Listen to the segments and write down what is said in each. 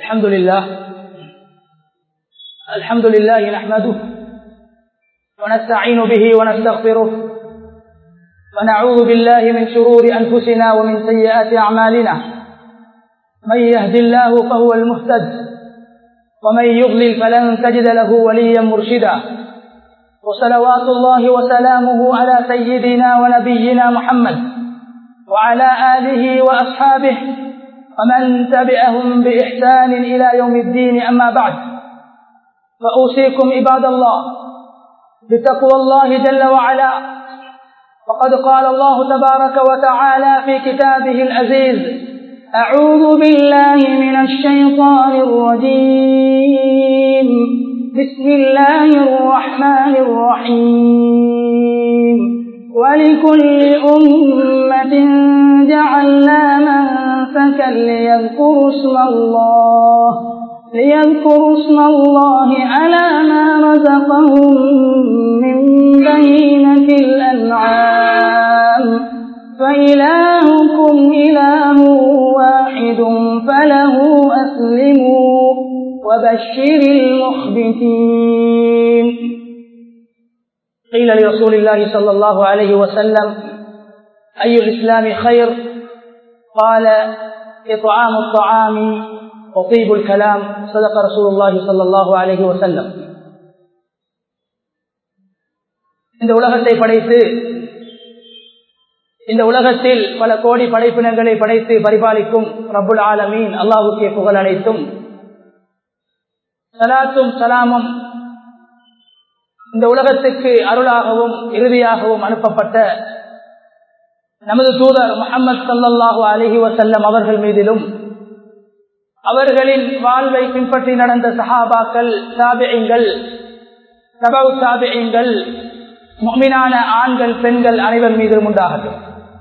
الحمد لله الحمد لله نحمده ونستعين به ونستغفره ونعوذ بالله من شرور أنفسنا ومن سيئات أعمالنا من يهد الله فهو المهتد ومن يضلل فلن تجد له وليا مرشدا وصلوات الله وسلامه على سيدنا ونبينا محمد وعلى آله وأصحابه ومن تبعهم بإحسان إلى يوم الدين أما بعد فأوصيكم عباد الله بتقوى الله جل وعلا وقد قال الله تبارك وتعالى في كتابه العزيز أعوذ بالله من الشيطان الرجيم بسم الله الرحمن الرحيم ولكل أمة جعلنا منسكا ليذكروا اسم الله ليذكروا اسم الله على ما رزقهم من بهيمة الأنعام فإلهكم إله واحد فله أسلموا وبشر المخبتين قيل لرسول الله صلى الله عليه وسلم أي الإسلام خير قال إطعام الطعام وطيب الكلام صدق رسول الله صلى الله عليه وسلم இந்த உலகத்தை படைத்து இந்த உலகத்தில் பல கோடி படைப்பினங்களை படைத்து பரிபாலிக்கும் ரபுல் ஆலமீன் அல்லாஹுக்கே புகழ் அனைத்தும் சலாத்தும் சலாமும் இந்த உலகத்துக்கு அருளாகவும் இறுதியாகவும் அனுப்பப்பட்ட நமது தூதர் முகமது சல்லாஹூ அலஹி வசல்லம் அவர்கள் மீதிலும் அவர்களின் வாழ்வை பின்பற்றி நடந்த சஹாபாக்கள் சாபியங்கள் சபவு சாபியங்கள் மீனான ஆண்கள் பெண்கள் அனைவர் மீதும் உண்டாகட்டும்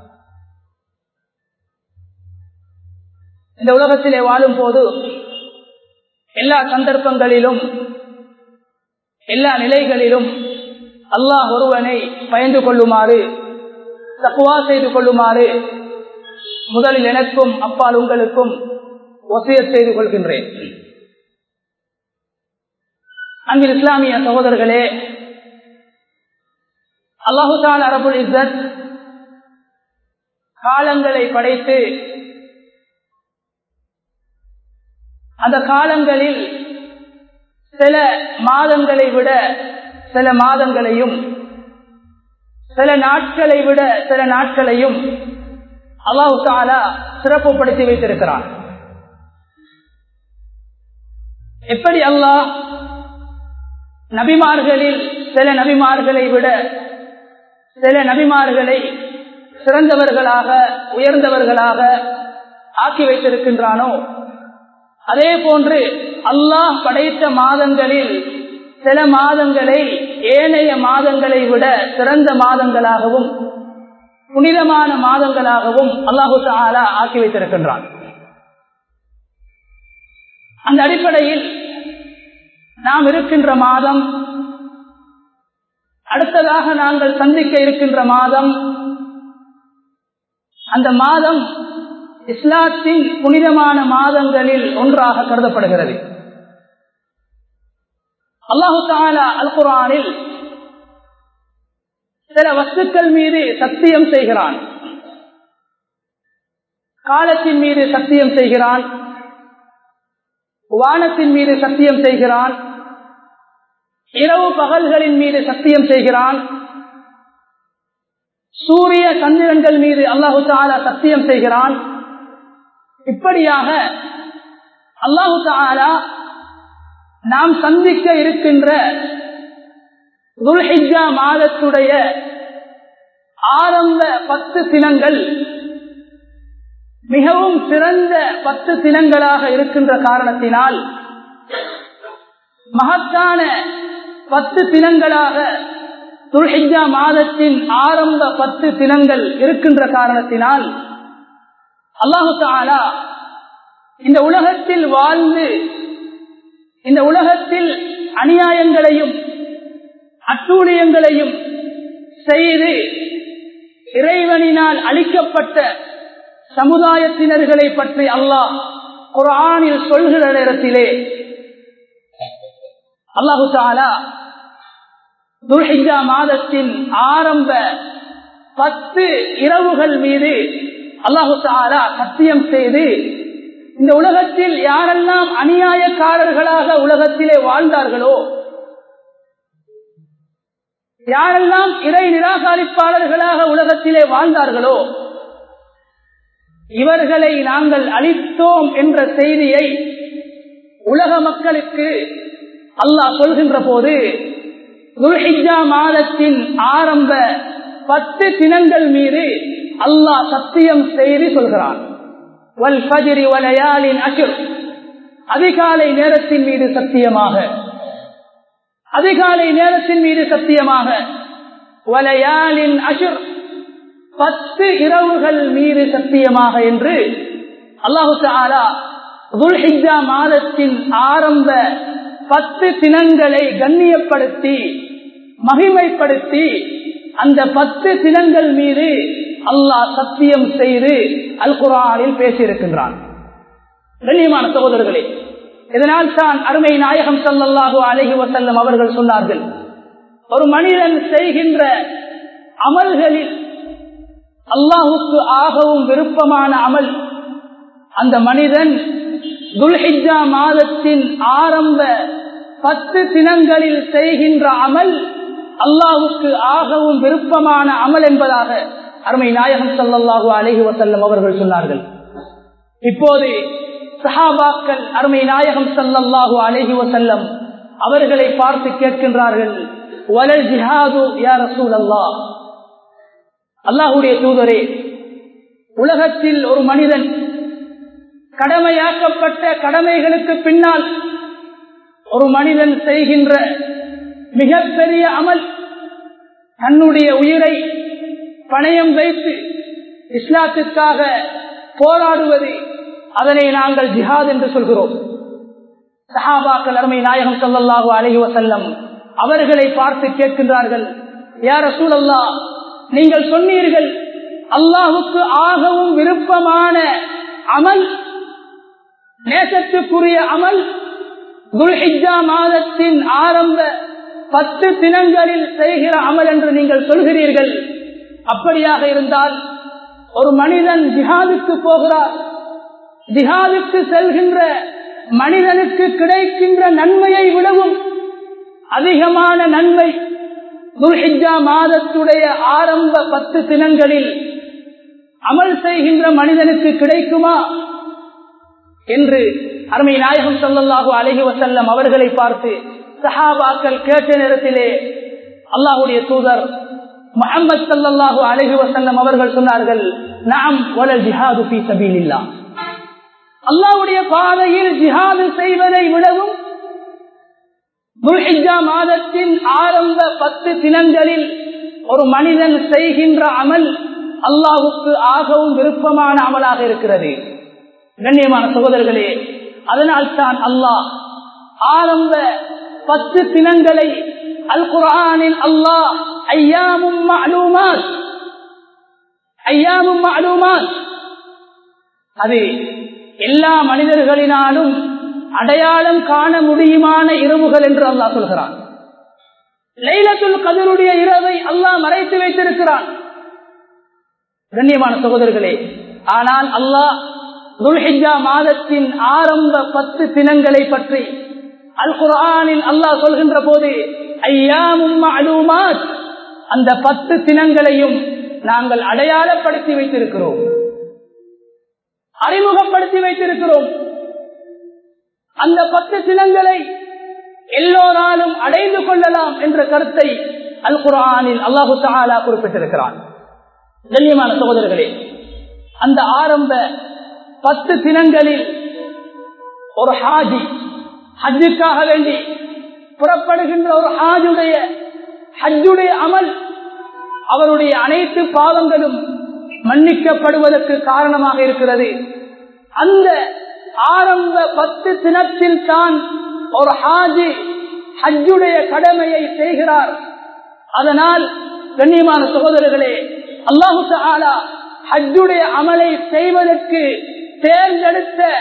இந்த உலகத்திலே வாழும் போது எல்லா சந்தர்ப்பங்களிலும் எல்லா நிலைகளிலும் அல்லாஹ் ஒருவனை பயந்து கொள்ளுமாறு தக்குவா செய்து கொள்ளுமாறு முதலில் எனக்கும் அப்பால் உங்களுக்கும் ஒசிய செய்து கொள்கின்றேன் அங்கில் இஸ்லாமிய சகோதரர்களே அல்லாஹுசான் அரபுல் இசத் காலங்களை படைத்து அந்த காலங்களில் சில மாதங்களை விட சில மாதங்களையும் சில நாட்களை விட சில நாட்களையும் அல்லாஹு தாலா சிறப்புப்படுத்தி வைத்திருக்கிறான் எப்படி அல்லாஹ் நபிமார்களில் சில நபிமார்களை விட சில நபிமார்களை சிறந்தவர்களாக உயர்ந்தவர்களாக ஆக்கி வைத்திருக்கின்றானோ அதே போன்று அல்லாஹ் படைத்த மாதங்களில் சில மாதங்களை ஏனைய மாதங்களை விட சிறந்த மாதங்களாகவும் புனிதமான மாதங்களாகவும் அல்லாஹு தாலா ஆக்கி வைத்திருக்கின்றான் அந்த அடிப்படையில் நாம் இருக்கின்ற மாதம் அடுத்ததாக நாங்கள் சந்திக்க இருக்கின்ற மாதம் அந்த மாதம் இஸ்லாத்தின் புனிதமான மாதங்களில் ஒன்றாக கருதப்படுகிறது அல்லாஹு தாலா அல் குரானில் சில வஸ்துக்கள் மீது சத்தியம் செய்கிறான் காலத்தின் மீது சத்தியம் செய்கிறான் வானத்தின் மீது சத்தியம் செய்கிறான் இரவு பகல்களின் மீது சத்தியம் செய்கிறான் சூரிய சந்திரன்கள் மீது அல்லாஹு தாலா சத்தியம் செய்கிறான் இப்படியாக அல்லாஹு தாலா நாம் சந்திக்க இருக்கின்ற துல்ஹிஜா மாதத்துடைய ஆரம்ப பத்து தினங்கள் மிகவும் சிறந்த பத்து தினங்களாக இருக்கின்ற காரணத்தினால் மகத்தான பத்து தினங்களாக துல்ஹிஜா மாதத்தின் ஆரம்ப பத்து தினங்கள் இருக்கின்ற காரணத்தினால் அல்லாஹு தாலா இந்த உலகத்தில் வாழ்ந்து இந்த உலகத்தில் அநியாயங்களையும் அட்டூழியங்களையும் செய்து இறைவனினால் அளிக்கப்பட்ட சமுதாயத்தினர்களை பற்றி அல்லாஹ் குரானில் சொல்கிற நேரத்திலே அல்லாஹு தாலா துல்ஹிஜா மாதத்தின் ஆரம்ப பத்து இரவுகள் மீது அல்லாஹு தாலா சத்தியம் செய்து இந்த உலகத்தில் யாரெல்லாம் அநியாயக்காரர்களாக உலகத்திலே வாழ்ந்தார்களோ யாரெல்லாம் இறை நிராகரிப்பாளர்களாக உலகத்திலே வாழ்ந்தார்களோ இவர்களை நாங்கள் அளித்தோம் என்ற செய்தியை உலக மக்களுக்கு அல்லாஹ் சொல்கின்ற போது துல்ஹிஜா மாதத்தின் ஆரம்ப பத்து தினங்கள் மீது அல்லாஹ் சத்தியம் செய்து சொல்கிறான் அதிகாலை நேரத்தின் மீது சத்தியமாக அதிகாலை நேரத்தின் மீது சத்தியமாக வலையாலின் அசுர் பத்து இரவுகள் மீது சத்தியமாக என்று அல்லாஹு தாலா துல்ஹிஜா மாதத்தின் ஆரம்ப பத்து தினங்களை கண்ணியப்படுத்தி மகிமைப்படுத்தி அந்த பத்து தினங்கள் மீது அல்லாஹ் சத்தியம் செய்து அல் குரானில் பேசியிருக்கின்றான் கண்ணியமான சகோதரர்களே இதனால் தான் அருமை நாயகம் சல்லல்லாஹு அலஹி வசல்லம் அவர்கள் சொன்னார்கள் ஒரு மனிதன் செய்கின்ற அமல்களில் அல்லாஹுக்கு ஆகவும் விருப்பமான அமல் அந்த மனிதன் துல்ஹிஜா மாதத்தின் ஆரம்ப பத்து தினங்களில் செய்கின்ற அமல் அல்லாஹுக்கு ஆகவும் விருப்பமான அமல் என்பதாக அருமை நாயகம் சல்லல்லாஹு அலஹி வசல்லம் அவர்கள் சொன்னார்கள் இப்போது சஹாபாக்கள் அருமை நாயகம் சல்லல்லாஹு அலஹி வசல்லம் அவர்களை பார்த்து கேட்கின்றார்கள் வலல் ஜிஹாது யார் ரசூல் அல்லாஹ் அல்லாஹுடைய தூதரே உலகத்தில் ஒரு மனிதன் கடமையாக்கப்பட்ட கடமைகளுக்கு பின்னால் ஒரு மனிதன் செய்கின்ற மிகப்பெரிய அமல் தன்னுடைய உயிரை பணயம் வைத்து இஸ்லாத்துக்காக போராடுவது அதனை நாங்கள் ஜிஹாத் என்று சொல்கிறோம் சஹாபாக்கள் அருமை நாயகம் சொல்லல்லாஹு அலஹி வசல்லம் அவர்களை பார்த்து கேட்கின்றார்கள் யார சூழல்லா நீங்கள் சொன்னீர்கள் அல்லாஹுக்கு ஆகவும் விருப்பமான அமல் நேசத்துக்குரிய அமல் துல்ஹிஜா மாதத்தின் ஆரம்ப பத்து தினங்களில் செய்கிற அமல் என்று நீங்கள் சொல்கிறீர்கள் அப்படியாக இருந்தால் ஒரு மனிதன் ஜிஹாதுக்கு போகிறார் ஜிஹாதுக்கு செல்கின்ற மனிதனுக்கு கிடைக்கின்ற நன்மையை விடவும் அதிகமான நன்மை துல்ஹிஜா மாதத்துடைய ஆரம்ப பத்து தினங்களில் அமல் செய்கின்ற மனிதனுக்கு கிடைக்குமா என்று அருமை நாயகம் சொல்லல்லாஹு அலஹி வசல்லம் அவர்களை பார்த்து சஹாபாக்கள் கேட்ட நேரத்திலே அல்லாஹுடைய தூதர் முகமது சல்லாஹு அலஹி வசல்லம் அவர்கள் சொன்னார்கள் நாம் வலல் ஜிஹாது பி சபீலில்லா அல்லாஹுடைய பாதையில் ஜிஹாது செய்வதை விடவும் துல்ஹிஜா மாதத்தின் ஆரம்ப பத்து தினங்களில் ஒரு மனிதன் செய்கின்ற அமல் அல்லாஹுக்கு ஆகவும் விருப்பமான அமலாக இருக்கிறது கண்ணியமான சகோதரர்களே அதனால் தான் அல்லாஹ் ஆரம்ப பத்து தினங்களை அல் குரானில் அல்லாஹ் ஐயாமும் மாலூமாத் ஐயாமும் மாலூமாத் அது எல்லா மனிதர்களினாலும் அடையாளம் காண முடியுமான இரவுகள் என்று அல்லாஹ் சொல்கிறான் லைலத்துல் கதருடைய இரவை அல்லாஹ் மறைத்து வைத்திருக்கிறான் கண்ணியமான சகோதரர்களே ஆனால் அல்லாஹ் துல்ஹிஜா மாதத்தின் ஆரம்ப பத்து தினங்களை பற்றி அல் குரானில் அல்லாஹ் சொல்கின்ற போது ஐயாமும் அலுமாத் அந்த பத்து தினங்களையும் நாங்கள் அடையாளப்படுத்தி வைத்திருக்கிறோம் அறிமுகப்படுத்தி வைத்திருக்கிறோம் அந்த பத்து தினங்களை எல்லோராலும் அடைந்து கொள்ளலாம் என்ற கருத்தை அல் குரானில் அல்லாஹு தாலா குறிப்பிட்டிருக்கிறான் கண்ணியமான சகோதரர்களே அந்த ஆரம்ப பத்து தினங்களில் ஒரு ஹாஜி ஹஜ்ஜுக்காக வேண்டி புறப்படுகின்ற ஒரு ஹாஜுடைய ஹஜ்ஜுடைய அமல் அவருடைய அனைத்து பாவங்களும் மன்னிக்கப்படுவதற்கு காரணமாக இருக்கிறது அந்த ஆரம்ப பத்து தினத்தில் தான் ஒரு ஹாஜி ஹஜ்ஜுடைய கடமையை செய்கிறார் அதனால் கண்ணியமான சகோதரர்களே அல்லாஹு தாலா ஹஜ்ஜுடைய அமலை செய்வதற்கு தேர்ந்தெடுத்த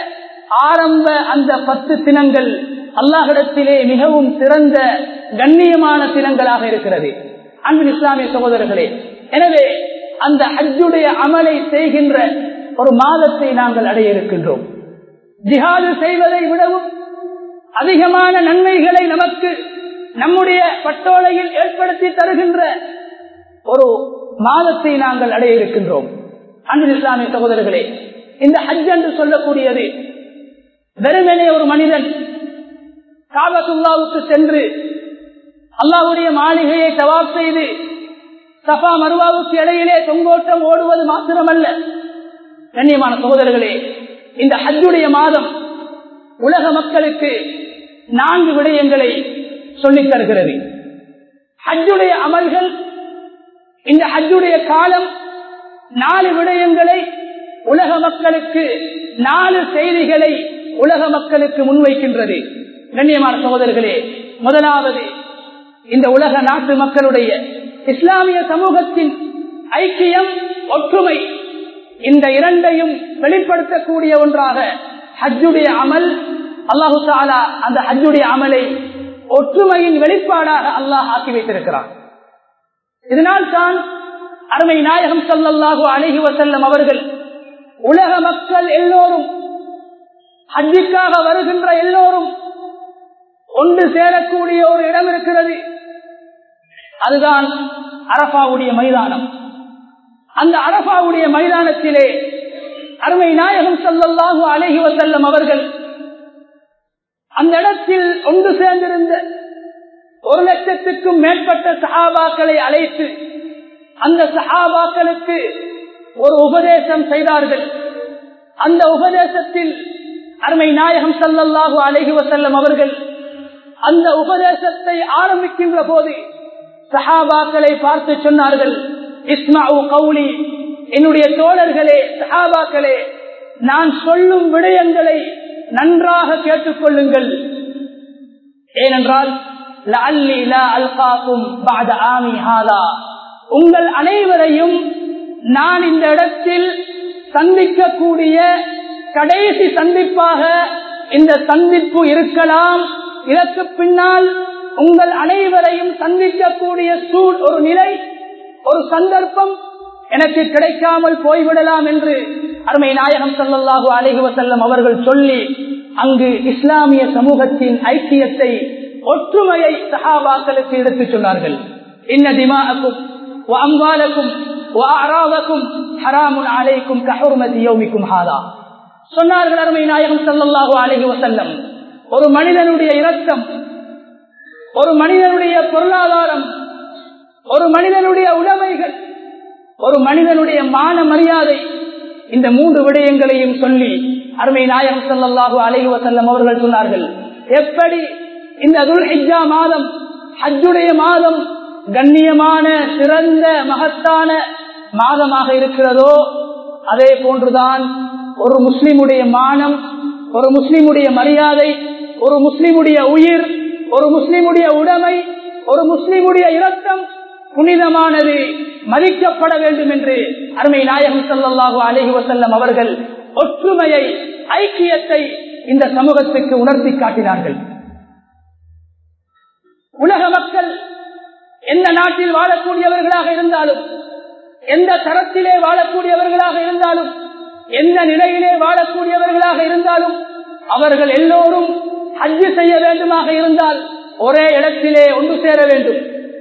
ஆரம்ப அந்த பத்து தினங்கள் அல்லாஹிடத்திலே மிகவும் சிறந்த கண்ணியமான தினங்களாக இருக்கிறது அன்பின் இஸ்லாமிய சகோதரர்களே எனவே அந்த ஹஜ்ஜுடைய அமலை செய்கின்ற ஒரு மாதத்தை நாங்கள் அடைய இருக்கின்றோம் ஜிஹாது செய்வதை விடவும் அதிகமான நன்மைகளை நமக்கு நம்முடைய பட்டோலையில் ஏற்படுத்தி தருகின்ற ஒரு மாதத்தை நாங்கள் அடைய இருக்கின்றோம் அன்பின் இஸ்லாமிய சகோதரர்களே இந்த ஹஜ் என்று சொல்லக்கூடியது வெறுமனே ஒரு மனிதன் காபத்துல்லாவுக்கு சென்று அல்லாவுடைய மாளிகையை தவாப் செய்து சபா மருவாவுக்கு இடையிலே தொங்கோட்டம் ஓடுவது மாத்திரமல்ல கண்ணியமான சகோதரர்களே இந்த ஹஜ்ஜுடைய மாதம் உலக மக்களுக்கு நான்கு விடயங்களை சொல்லித் தருகிறது ஹஜ்ஜுடைய அமல்கள் இந்த ஹஜ்ஜுடைய காலம் நாலு விடயங்களை உலக மக்களுக்கு நாலு செய்திகளை உலக மக்களுக்கு முன்வைக்கின்றது கண்ணியமான சகோதரர்களே முதலாவது இந்த உலக நாட்டு மக்களுடைய இஸ்லாமிய சமூகத்தின் ஐக்கியம் ஒற்றுமை இந்த இரண்டையும் வெளிப்படுத்தக்கூடிய ஒன்றாக ஹஜ்ஜுடைய அமல் அல்லாஹு தாலா அந்த ஹஜ்ஜுடைய அமலை ஒற்றுமையின் வெளிப்பாடாக அல்லாஹ் ஆக்கி வைத்திருக்கிறார் இதனால் தான் அருமை நாயகம் சல்லல்லாஹு அழகி வசல்லம் அவர்கள் உலக மக்கள் எல்லோரும் ஹஜ்ஜிக்காக வருகின்ற எல்லோரும் ஒன்று சேரக்கூடிய ஒரு இடம் இருக்கிறது அதுதான் அரபாவுடைய மைதானம் அந்த அரபாவுடைய மைதானத்திலே அருமை நாயகம் சல்லல்லாஹு அழகி வசல்லம் அவர்கள் அந்த இடத்தில் ஒன்று சேர்ந்திருந்த ஒரு லட்சத்துக்கும் மேற்பட்ட சஹாபாக்களை அழைத்து அந்த சஹாபாக்களுக்கு ஒரு உபதேசம் செய்தார்கள் அந்த உபதேசத்தில் அருமை நாயகம் சல்லல்லாஹு அழகி வசல்லம் அவர்கள் அந்த உபதேசத்தை ஆரம்பிக்கின்ற போது சஹாபாக்களை பார்த்து சொன்னார்கள் இஸ்மாவு கவுலி என்னுடைய தோழர்களே சஹாபாக்களே நான் சொல்லும் விடயங்களை நன்றாக கேட்டுக்கொள்ளுங்கள் ஏனென்றால் உங்கள் அனைவரையும் நான் இந்த இடத்தில் சந்திக்கக்கூடிய கடைசி சந்திப்பாக இந்த சந்திப்பு இருக்கலாம் இதற்கு பின்னால் உங்கள் அனைவரையும் சந்திக்கக்கூடிய சூழ் ஒரு நிலை ஒரு சந்தர்ப்பம் எனக்கு கிடைக்காமல் போய்விடலாம் என்று அருமை நாயகம் சல்லல்லாஹு அலைஹி வசல்லம் அவர்கள் சொல்லி அங்கு இஸ்லாமிய சமூகத்தின் ஐக்கியத்தை ஒற்றுமையை சஹாபாக்களுக்கு எடுத்துச் சொன்னார்கள் இன்ன திமாக்கும் அம்பாலக்கும் அராவக்கும் ஹராமுன் அலைக்கும் கஹுர்மதி யோமிக்கும் ஹாதா சொன்னார்கள் அருமை நாயகம் சல்லல்லாஹு அலைஹி வசல்லம் ஒரு மனிதனுடைய இரத்தம் ஒரு மனிதனுடைய பொருளாதாரம் ஒரு மனிதனுடைய உடைமைகள் ஒரு மனிதனுடைய மான மரியாதை இந்த மூன்று விடயங்களையும் சொல்லி அருமை நாயகம் சல்லாஹூ அலைஹி வசல்லம் அவர்கள் சொன்னார்கள் எப்படி இந்த துல்ஹிஜா மாதம் ஹஜ்ஜுடைய மாதம் கண்ணியமான சிறந்த மகத்தான மாதமாக இருக்கிறதோ அதே போன்றுதான் ஒரு முஸ்லிமுடைய மானம் ஒரு முஸ்லிமுடைய மரியாதை ஒரு முஸ்லிமுடைய உயிர் ஒரு முஸ்லிமுடைய உடைமை ஒரு முஸ்லிமுடைய இரத்தம் புனிதமானது மதிக்கப்பட வேண்டும் என்று அருமை நாயகம் சல்லாஹூ அலஹி வசல்லம் அவர்கள் ஒற்றுமையை ஐக்கியத்தை இந்த சமூகத்துக்கு உணர்த்தி காட்டினார்கள் உலக மக்கள் எந்த நாட்டில் வாழக்கூடியவர்களாக இருந்தாலும் எந்த தரத்திலே வாழக்கூடியவர்களாக இருந்தாலும் எந்த நிலையிலே வாழக்கூடியவர்களாக இருந்தாலும் அவர்கள் எல்லோரும் ஹஜ்ஜு செய்ய வேண்டுமாக இருந்தால் ஒரே இடத்திலே ஒன்று சேர வேண்டும்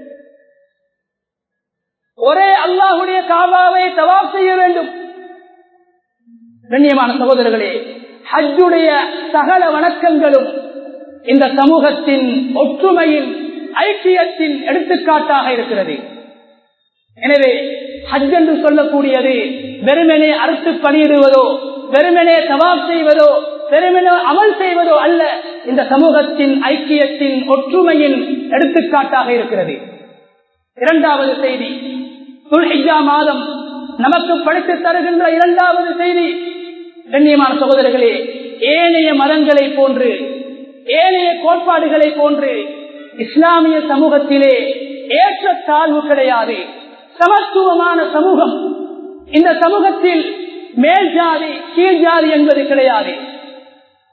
ஒரே அல்லாஹுடைய காபாவை தவாப் செய்ய வேண்டும் கண்ணியமான சகோதரர்களே ஹஜ்ஜுடைய சகல வணக்கங்களும் இந்த சமூகத்தின் ஒற்றுமையின் ஐக்கியத்தின் எடுத்துக்காட்டாக இருக்கிறது எனவே ஹஜ் என்று சொல்லக்கூடியது வெறுமனே அறுத்து பணியிடுவதோ வெறுமனே தவாப் செய்வதோ வெறுமனே அமல் செய்வதோ அல்ல இந்த சமூகத்தின் ஐக்கியத்தின் ஒற்றுமையின் எடுத்துக்காட்டாக இருக்கிறது இரண்டாவது செய்தி துல்ஹிஜா மாதம் நமக்கு படித்து தருகின்ற இரண்டாவது செய்தி கண்ணியமான சகோதரர்களே ஏனைய மதங்களை போன்று ஏனைய கோட்பாடுகளை போன்று இஸ்லாமிய சமூகத்திலே ஏற்ற தாழ்வு கிடையாது சமத்துவமான சமூகம் இந்த சமூகத்தில் மேல் ஜாதி கீழ் ஜாதி என்பது கிடையாது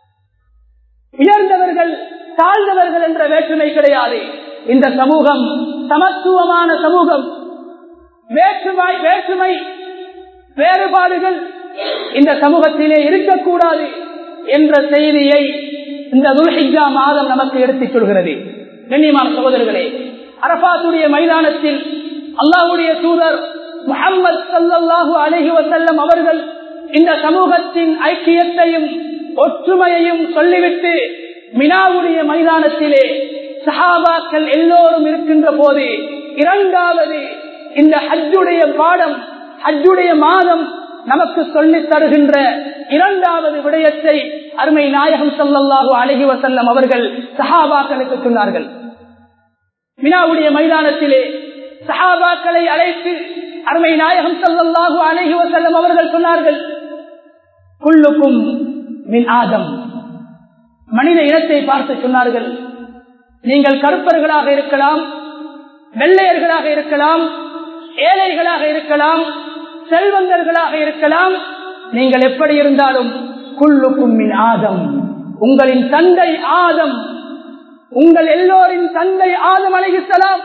உயர்ந்தவர்கள் தாழ்ந்தவர்கள் என்ற வேற்றுமை கிடையாது இந்த சமூகம் சமத்துவமான சமூகம் வேற்றுமை வேற்றுமை வேறுபாடுகள் இந்த சமூகத்திலே இருக்கக்கூடாது என்ற செய்தியை இந்த துல்ஹிஜா மாதம் நமக்கு எடுத்துச் சொல்கிறது கண்ணியமான சகோதரர்களே அரபாத்துடைய மைதானத்தில் அல்லாஹுடைய தூதர் முகமது சல்லாஹூ அலஹி வசல்லம் அவர்கள் இந்த சமூகத்தின் ஐக்கியத்தையும் ஒற்றுமையையும் சொல்லிவிட்டு மினாவுடைய மைதானத்திலே சஹாபாக்கள் எல்லோரும் இருக்கின்ற போது இரண்டாவது இந்த ஹஜ்ஜுடைய பாடம் ஹஜ்ஜுடைய மாதம் நமக்கு சொல்லித் தருகின்ற இரண்டாவது விடயத்தை அருமை நாயகம் சல்லல்லாஹு அழகி வசல்லம் அவர்கள் சஹாபாக்களுக்கு சொன்னார்கள் மினாவுடைய மைதானத்திலே சஹாபாக்களை அழைத்து அருமை நாயகம் சல்லல்லாஹு அழகி வசல்லம் அவர்கள் சொன்னார்கள் குள்ளுக்கும் மின் ஆதம் மனித இனத்தை பார்த்து சொன்னார்கள் நீங்கள் கருப்பர்களாக இருக்கலாம் வெள்ளையர்களாக இருக்கலாம் ஏழைகளாக இருக்கலாம் செல்வந்தர்களாக இருக்கலாம் நீங்கள் எப்படி இருந்தாலும் குள்ளுக்கும் மின் ஆதம் உங்களின் தந்தை ஆதம் உங்கள் எல்லோரின் தந்தை ஆதம் அழகிசலாம்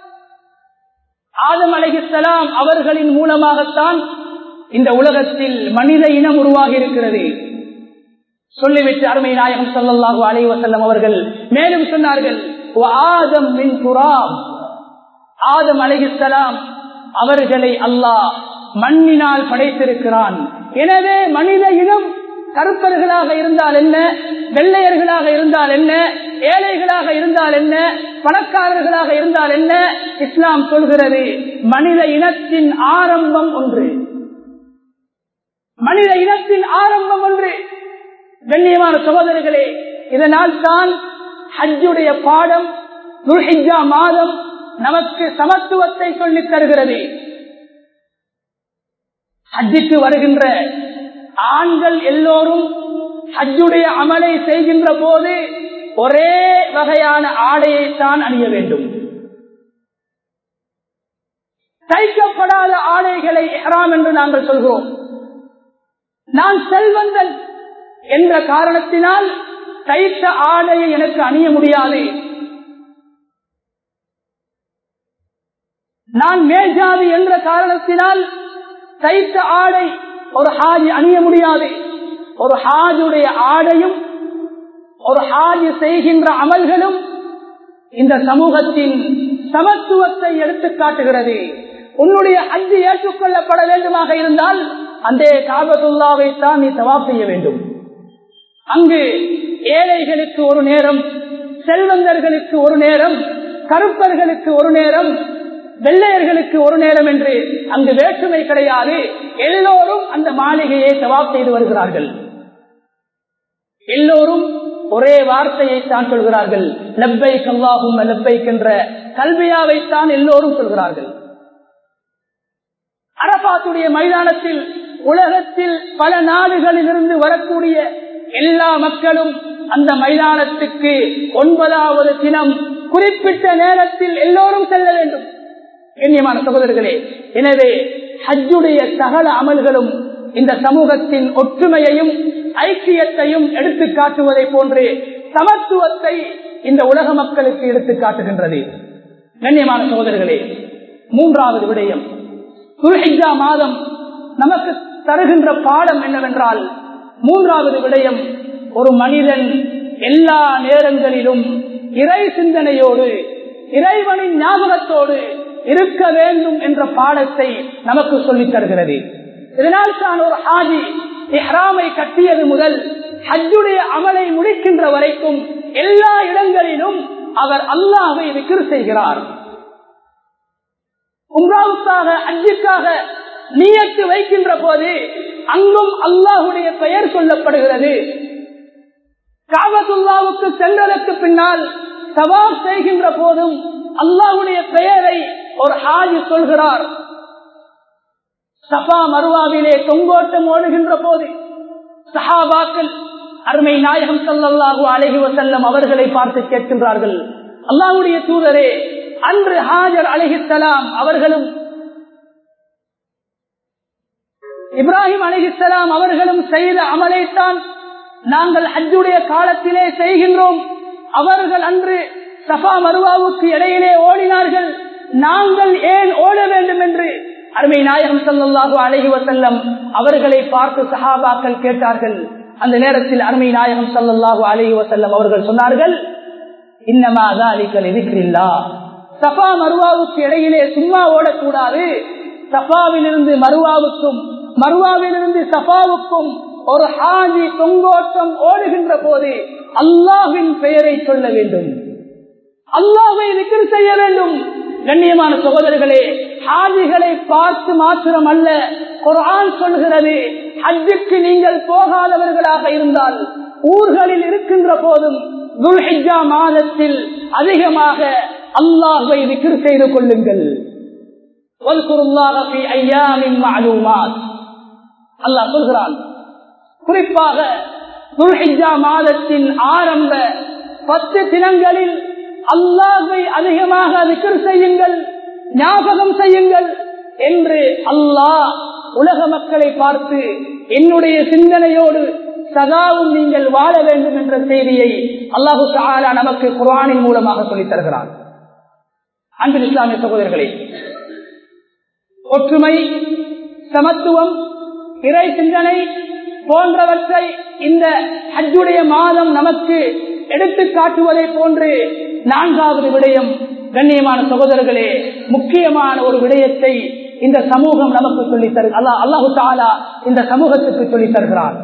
ஆதம் அழகிசலாம் அவர்களின் மூலமாகத்தான் இந்த உலகத்தில் மனித இனம் உருவாகி இருக்கிறது சொல்லிவிட்டு அருமை நாயகம் சொல்லல்லாஹு அலை வசல்லம் அவர்கள் மேலும் சொன்னார்கள் ஆதம் மின் புறாம் ஆதம் அழகிசலாம் அவர்களை அல்லாஹ் மண்ணினால் படைத்திருக்கிறான் எனவே மனித இனம் கருப்பர்களாக இருந்தால் என்ன வெள்ளையர்களாக இருந்தால் என்ன ஏழைகளாக இருந்தால் என்ன பணக்காரர்களாக இருந்தால் என்ன இஸ்லாம் சொல்கிறது மனித இனத்தின் ஆரம்பம் ஒன்று மனித இனத்தின் ஆரம்பம் ஒன்று கண்ணியமான சகோதரர்களே இதனால் தான் ஹஜ்ஜுடைய பாடம் துல்ஹிஜா மாதம் நமக்கு சமத்துவத்தை சொல்லித் தருகிறது ஹஜ்ஜுக்கு வருகின்ற ஆண்கள் எல்லோரும் ஹஜ்ஜுடைய அமலை செய்கின்ற போது ஒரே வகையான ஆடையை தான் அணிய வேண்டும் தைக்கப்படாத ஆடைகளை எஹராம் என்று நாங்கள் சொல்கிறோம் நான் செல்வந்தன் என்ற காரணத்தினால் தைத்த ஆடையை எனக்கு அணிய முடியாது நான் மேஜாதி என்ற காரணத்தினால் தைத்த ஆடை ஒரு ஹாஜி அணிய முடியாது ஒரு ஹாஜுடைய ஆடையும் ஒரு ஹாஜி செய்கின்ற அமல்களும் இந்த சமூகத்தின் சமத்துவத்தை எடுத்து காட்டுகிறது உன்னுடைய அஞ்சு ஏற்றுக்கொள்ளப்பட வேண்டுமாக இருந்தால் அந்த காபத்துல்லாவை தான் நீ தவாப் செய்ய வேண்டும் அங்கு ஏழைகளுக்கு ஒரு நேரம் செல்வந்தர்களுக்கு ஒரு நேரம் கருப்பர்களுக்கு ஒரு நேரம் வெள்ளையர்களுக்கு ஒரு நேரம் என்று அங்கு வேற்றுமை கிடையாது எல்லோரும் அந்த மாளிகையை சவாப் செய்து வருகிறார்கள் எல்லோரும் ஒரே வார்த்தையை தான் சொல்கிறார்கள் லப்பை கல்லாகும் லப்பைக் என்ற கல்வியாவைத்தான் எல்லோரும் சொல்கிறார்கள் அரபாத்துடைய மைதானத்தில் உலகத்தில் பல நாடுகளில் இருந்து வரக்கூடிய எல்லா மக்களும் அந்த மைதானத்துக்கு ஒன்பதாவது தினம் குறிப்பிட்ட நேரத்தில் எல்லோரும் செல்ல வேண்டும் கண்ணியமான சகோதரர்களே எனவே ஹஜ்ஜுடைய சகல அமல்களும் இந்த சமூகத்தின் ஒற்றுமையையும் ஐக்கியத்தையும் எடுத்து காட்டுவதை போன்று சமத்துவத்தை இந்த உலக மக்களுக்கு எடுத்து காட்டுகின்றது கண்ணியமான சகோதரர்களே மூன்றாவது விடயம் துல்ஹிஜா மாதம் நமக்கு தருகின்ற பாடம் என்னவென்றால் மூன்றாவது விடயம் ஒரு மனிதன் எல்லா நேரங்களிலும் இறை சிந்தனையோடு இறைவனின் ஞாபகத்தோடு இருக்க வேண்டும் என்ற பாடத்தை நமக்கு சொல்லித் தருகிறது இதனால் தான் ஒரு ஹாஜி இஹ்ராமை கட்டியது முதல் ஹஜ்ஜுடைய அமலை முடிக்கின்ற வரைக்கும் எல்லா இடங்களிலும் அவர் அல்லாஹை விக்கிர் செய்கிறார் உம்ராவுக்காக அஜிக்காக நீயத்து வைக்கின்ற போது அங்கும் அல்லாஹுடைய பெயர் சொல்லப்படுகிறது காபத்துல்லாவுக்கு சென்றதற்கு பின்னால் சவாப் செய்கின்ற போதும் அல்லாஹுடைய பெயரை ஒரு ஹாஜி சொல்கிறார் சபா மருவாவிலே தொங்கோட்டம் ஓடுகின்ற போது சஹாபாக்கள் அருமை நாயகம் சல்லாஹூ அலஹி வசல்லம் அவர்களை பார்த்து கேட்கின்றார்கள் அல்லாஹுடைய தூதரே அன்று ஹாஜர் அலிஹிசலாம் அவர்களும் இப்ராஹிம் அலிஹிசலாம் அவர்களும் செய்த அமலைத்தான் நாங்கள் ஹஜ்ஜுடைய காலத்திலே செய்கின்றோம் அவர்கள் அன்று சஃபா மருவாவுக்கு இடையிலே ஓடினார்கள் நாங்கள் ஏன் ஓட வேண்டும் என்று அருமை நாயகம் சல்லாஹூ அலஹி வசல்லம் அவர்களை பார்த்து சஹாபாக்கள் கேட்டார்கள் அந்த நேரத்தில் அருமை நாயகம் சல்லாஹூ அலஹி வசல்லம் அவர்கள் சொன்னார்கள் இன்னமா அலிக்கல் எதிர்க்கிறீங்களா சஃபா மருவாவுக்கு இடையிலே சும்மா ஓடக்கூடாது சஃபாவிலிருந்து மருவாவுக்கும் மருவாவிலிருந்து சஃபாவுக்கும் ஒரு ஹாஜி தொங்கோட்டம் ஓடுகின்ற போது அல்லாஹின் பெயரை சொல்ல வேண்டும் அல்லாஹை விக்கிர செய்ய வேண்டும் கண்ணியமான சகோதரர்களே ஹாஜிகளை பார்த்து மாத்திரம் அல்ல குரான் சொல்கிறது ஹஜ்ஜுக்கு நீங்கள் போகாதவர்களாக இருந்தால் ஊர்களில் இருக்கின்ற போதும் துல்ஹிஜா மாதத்தில் அதிகமாக அல்லாஹை விக்கிர செய்து கொள்ளுங்கள் அல்லாஹ் சொல்கிறான் குறிப்பாக துல்ஹிஜா மாதத்தின் ஆரம்ப பத்து தினங்களில் அல்லாஹை அதிகமாக விக்கிர் செய்யுங்கள் ஞாபகம் செய்யுங்கள் என்று அல்லாஹ் உலக மக்களை பார்த்து என்னுடைய சிந்தனையோடு சதாவும் நீங்கள் வாழ வேண்டும் என்ற செய்தியை அல்லாஹு சாலா நமக்கு குரானின் மூலமாக சொல்லித் தருகிறான் அன்பின் இஸ்லாமிய சகோதரர்களே ஒற்றுமை சமத்துவம் இறை சிந்தனை போன்றவற்றை இந்த ஹஜ்ஜுடைய மாதம் நமக்கு எடுத்து காட்டுவதை போன்று நான்காவது விடயம் கண்ணியமான சகோதரர்களே முக்கியமான ஒரு விடயத்தை இந்த சமூகம் நமக்கு சொல்லித் தரு அல்லா அல்லாஹு தாலா இந்த சமூகத்துக்கு சொல்லித் தருகிறான்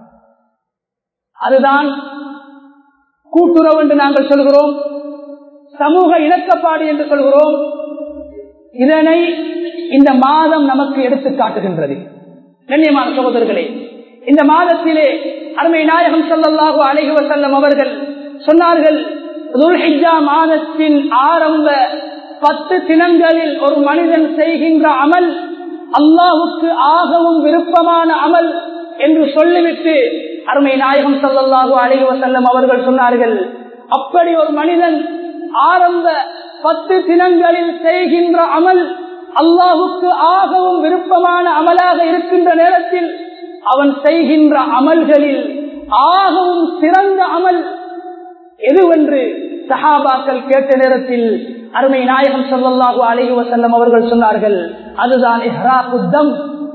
அதுதான் கூட்டுறவு என்று நாங்கள் சொல்கிறோம் சமூக இணக்கப்பாடு என்று சொல்கிறோம் இதனை இந்த மாதம் நமக்கு எடுத்து காட்டுகின்றது கண்ணியமான சகோதரர்களே இந்த மாதத்திலே அருமை நாயகம் சல்லாஹூ அலஹி வசல்லம் அவர்கள் சொன்னார்கள் மாதத்தின் ஆரம்ப பத்து தினங்களில் ஒரு மனிதன் செய்கின்ற அமல் அல்லாஹுக்கு ஆகவும் விருப்பமான அமல் என்று சொல்லிவிட்டு அருமை நாயகம் சல்லாஹூ அலஹி வசல்லம் அவர்கள் சொன்னார்கள் அப்படி ஒரு மனிதன் ஆரம்ப பத்து தினங்களில் செய்கின்ற அமல் அல்லாஹுக்கு ஆகவும் விருப்பமான அமலாக இருக்கின்ற நேரத்தில் அவன் செய்கின்ற அமல்களில் ஆகவும் சிறந்த அமல் எதுவென்று சஹாபாக்கள் கேட்ட நேரத்தில் அருமை நாயகம் சொல்லல்லாஹு அலஹி வசல்லம் அவர்கள் சொன்னார்கள் அதுதான் இஹ்ராகுத்தம்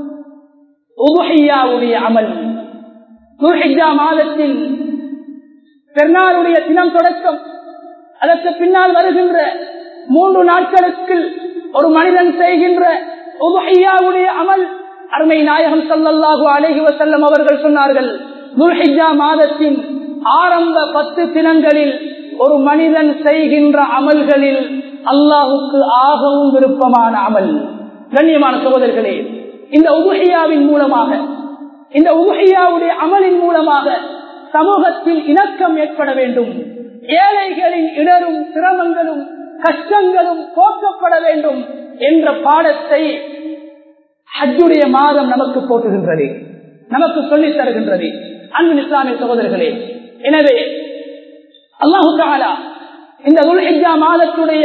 உபஹையாவுடைய அமல் துல்ஹிஜா மாதத்தின் பெருநாளுடைய தினம் தொடக்கம் அதற்கு பின்னால் வருகின்ற மூன்று நாட்களுக்கு ஒரு மனிதன் செய்கின்ற உபஹையாவுடைய அமல் அருமை நாயகம் சல்லல்லாஹு அலஹி வசல்லம் அவர்கள் சொன்னார்கள் துல்ஹிஜா மாதத்தின் ஆரம்ப பத்து தினங்களில் ஒரு மனிதன் செய்கின்ற அமல்களில் அல்லாஹுக்கு ஆகவும் விருப்பமான அமல் கண்ணியமான சகோதரர்களே இந்த உபஹையாவின் மூலமாக இந்த உபஹையாவுடைய அமலின் மூலமாக சமூகத்தில் இணக்கம் ஏற்பட வேண்டும் ஏழைகளின் இடரும் சிரமங்களும் கஷ்டங்களும் போக்கப்பட வேண்டும் என்ற பாடத்தை ஹஜ்ஜுடைய மாதம் நமக்கு போட்டுகின்றது நமக்கு சொல்லித் தருகின்றது அன்பு இஸ்லாமிய சகோதரர்களே எனவே அல்லாஹு தாலா இந்த உல்ஹிஜா மாதத்துடைய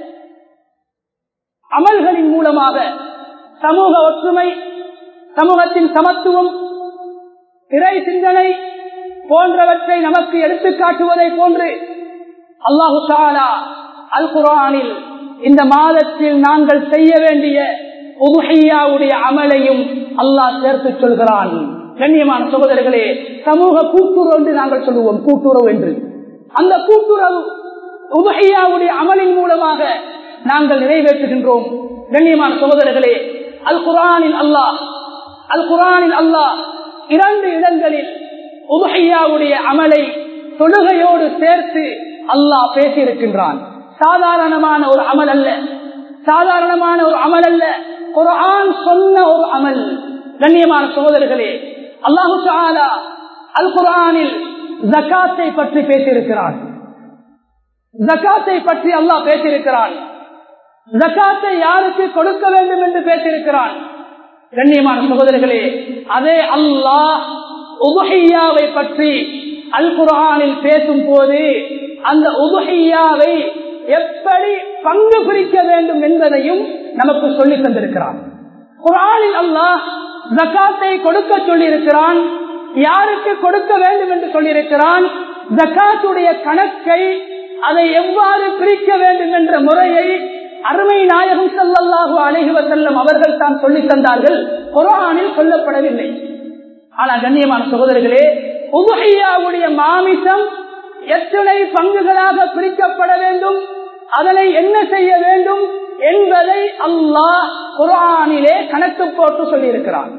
அமல்களின் மூலமாக சமூக ஒற்றுமை சமூகத்தின் சமத்துவம் திரை சிந்தனை போன்றவற்றை நமக்கு எடுத்து காட்டுவதை போன்று அல்லாஹு தாலா அல் குரானில் இந்த மாதத்தில் நாங்கள் செய்ய வேண்டிய உபஹையாவுடைய அமலையும் அல்லாஹ் சேர்த்து சொல்கிறான் கண்ணியமான சகோதரர்களே சமூக கூட்டுறவு என்று நாங்கள் சொல்லுவோம் கூட்டுறவு என்று அந்த கூட்டுறவு உபஹையாவுடைய அமலின் மூலமாக நாங்கள் நிறைவேற்றுகின்றோம் கண்ணியமான சகோதரர்களே அல் குரானில் அல்லாஹ் அல் குரானில் அல்லாஹ் இரண்டு இடங்களில் உபஹையாவுடைய அமலை தொழுகையோடு சேர்த்து அல்லாஹ் பேசியிருக்கின்றான் சாதாரணமான ஒரு அமல் அல்ல சாதாரணமான ஒரு அமல் அல்ல ஒரு ஆண் சொன்ன ஒரு அமல் கண்ணியமான சகோதரர்களே அல்லாஹு தாலா அல் குரானில் ஜக்காத்தை பற்றி பேசியிருக்கிறான் ஜக்காத்தை பற்றி அல்லாஹ் பேசியிருக்கிறான் ஜக்காத்தை யாருக்கு கொடுக்க வேண்டும் என்று பேசியிருக்கிறான் கண்ணியமான சகோதரர்களே அதே அல்லாஹ் உபஹையாவை பற்றி அல் குரானில் பேசும் போது அந்த உபஹையாவை எப்படி பங்கு பிரிக்க வேண்டும் என்பதையும் நமக்கு சொல்லித் தந்திருக்கிறான் குரானில் அல்லாஹ் ஜக்காத்தை கொடுக்க சொல்லி இருக்கிறான் யாருக்கு கொடுக்க வேண்டும் என்று சொல்லியிருக்கிறான் ஜக்காத்துடைய கணக்கை அதை எவ்வாறு பிரிக்க வேண்டும் என்ற முறையை அருமை நாயகம் செல்லல்லாஹு அழகுவ செல்லும் அவர்கள் தான் சொல்லி தந்தார்கள் குரானில் சொல்லப்படவில்லை ஆனால் கண்ணியமான சகோதரர்களே உபகையாவுடைய மாமிசம் எத்தனை பங்குகளாக பிரிக்கப்பட வேண்டும் அதனை என்ன செய்ய வேண்டும் என்பதை அல்லாஹ் குரானிலே கணக்கு போட்டு சொல்லியிருக்கிறான்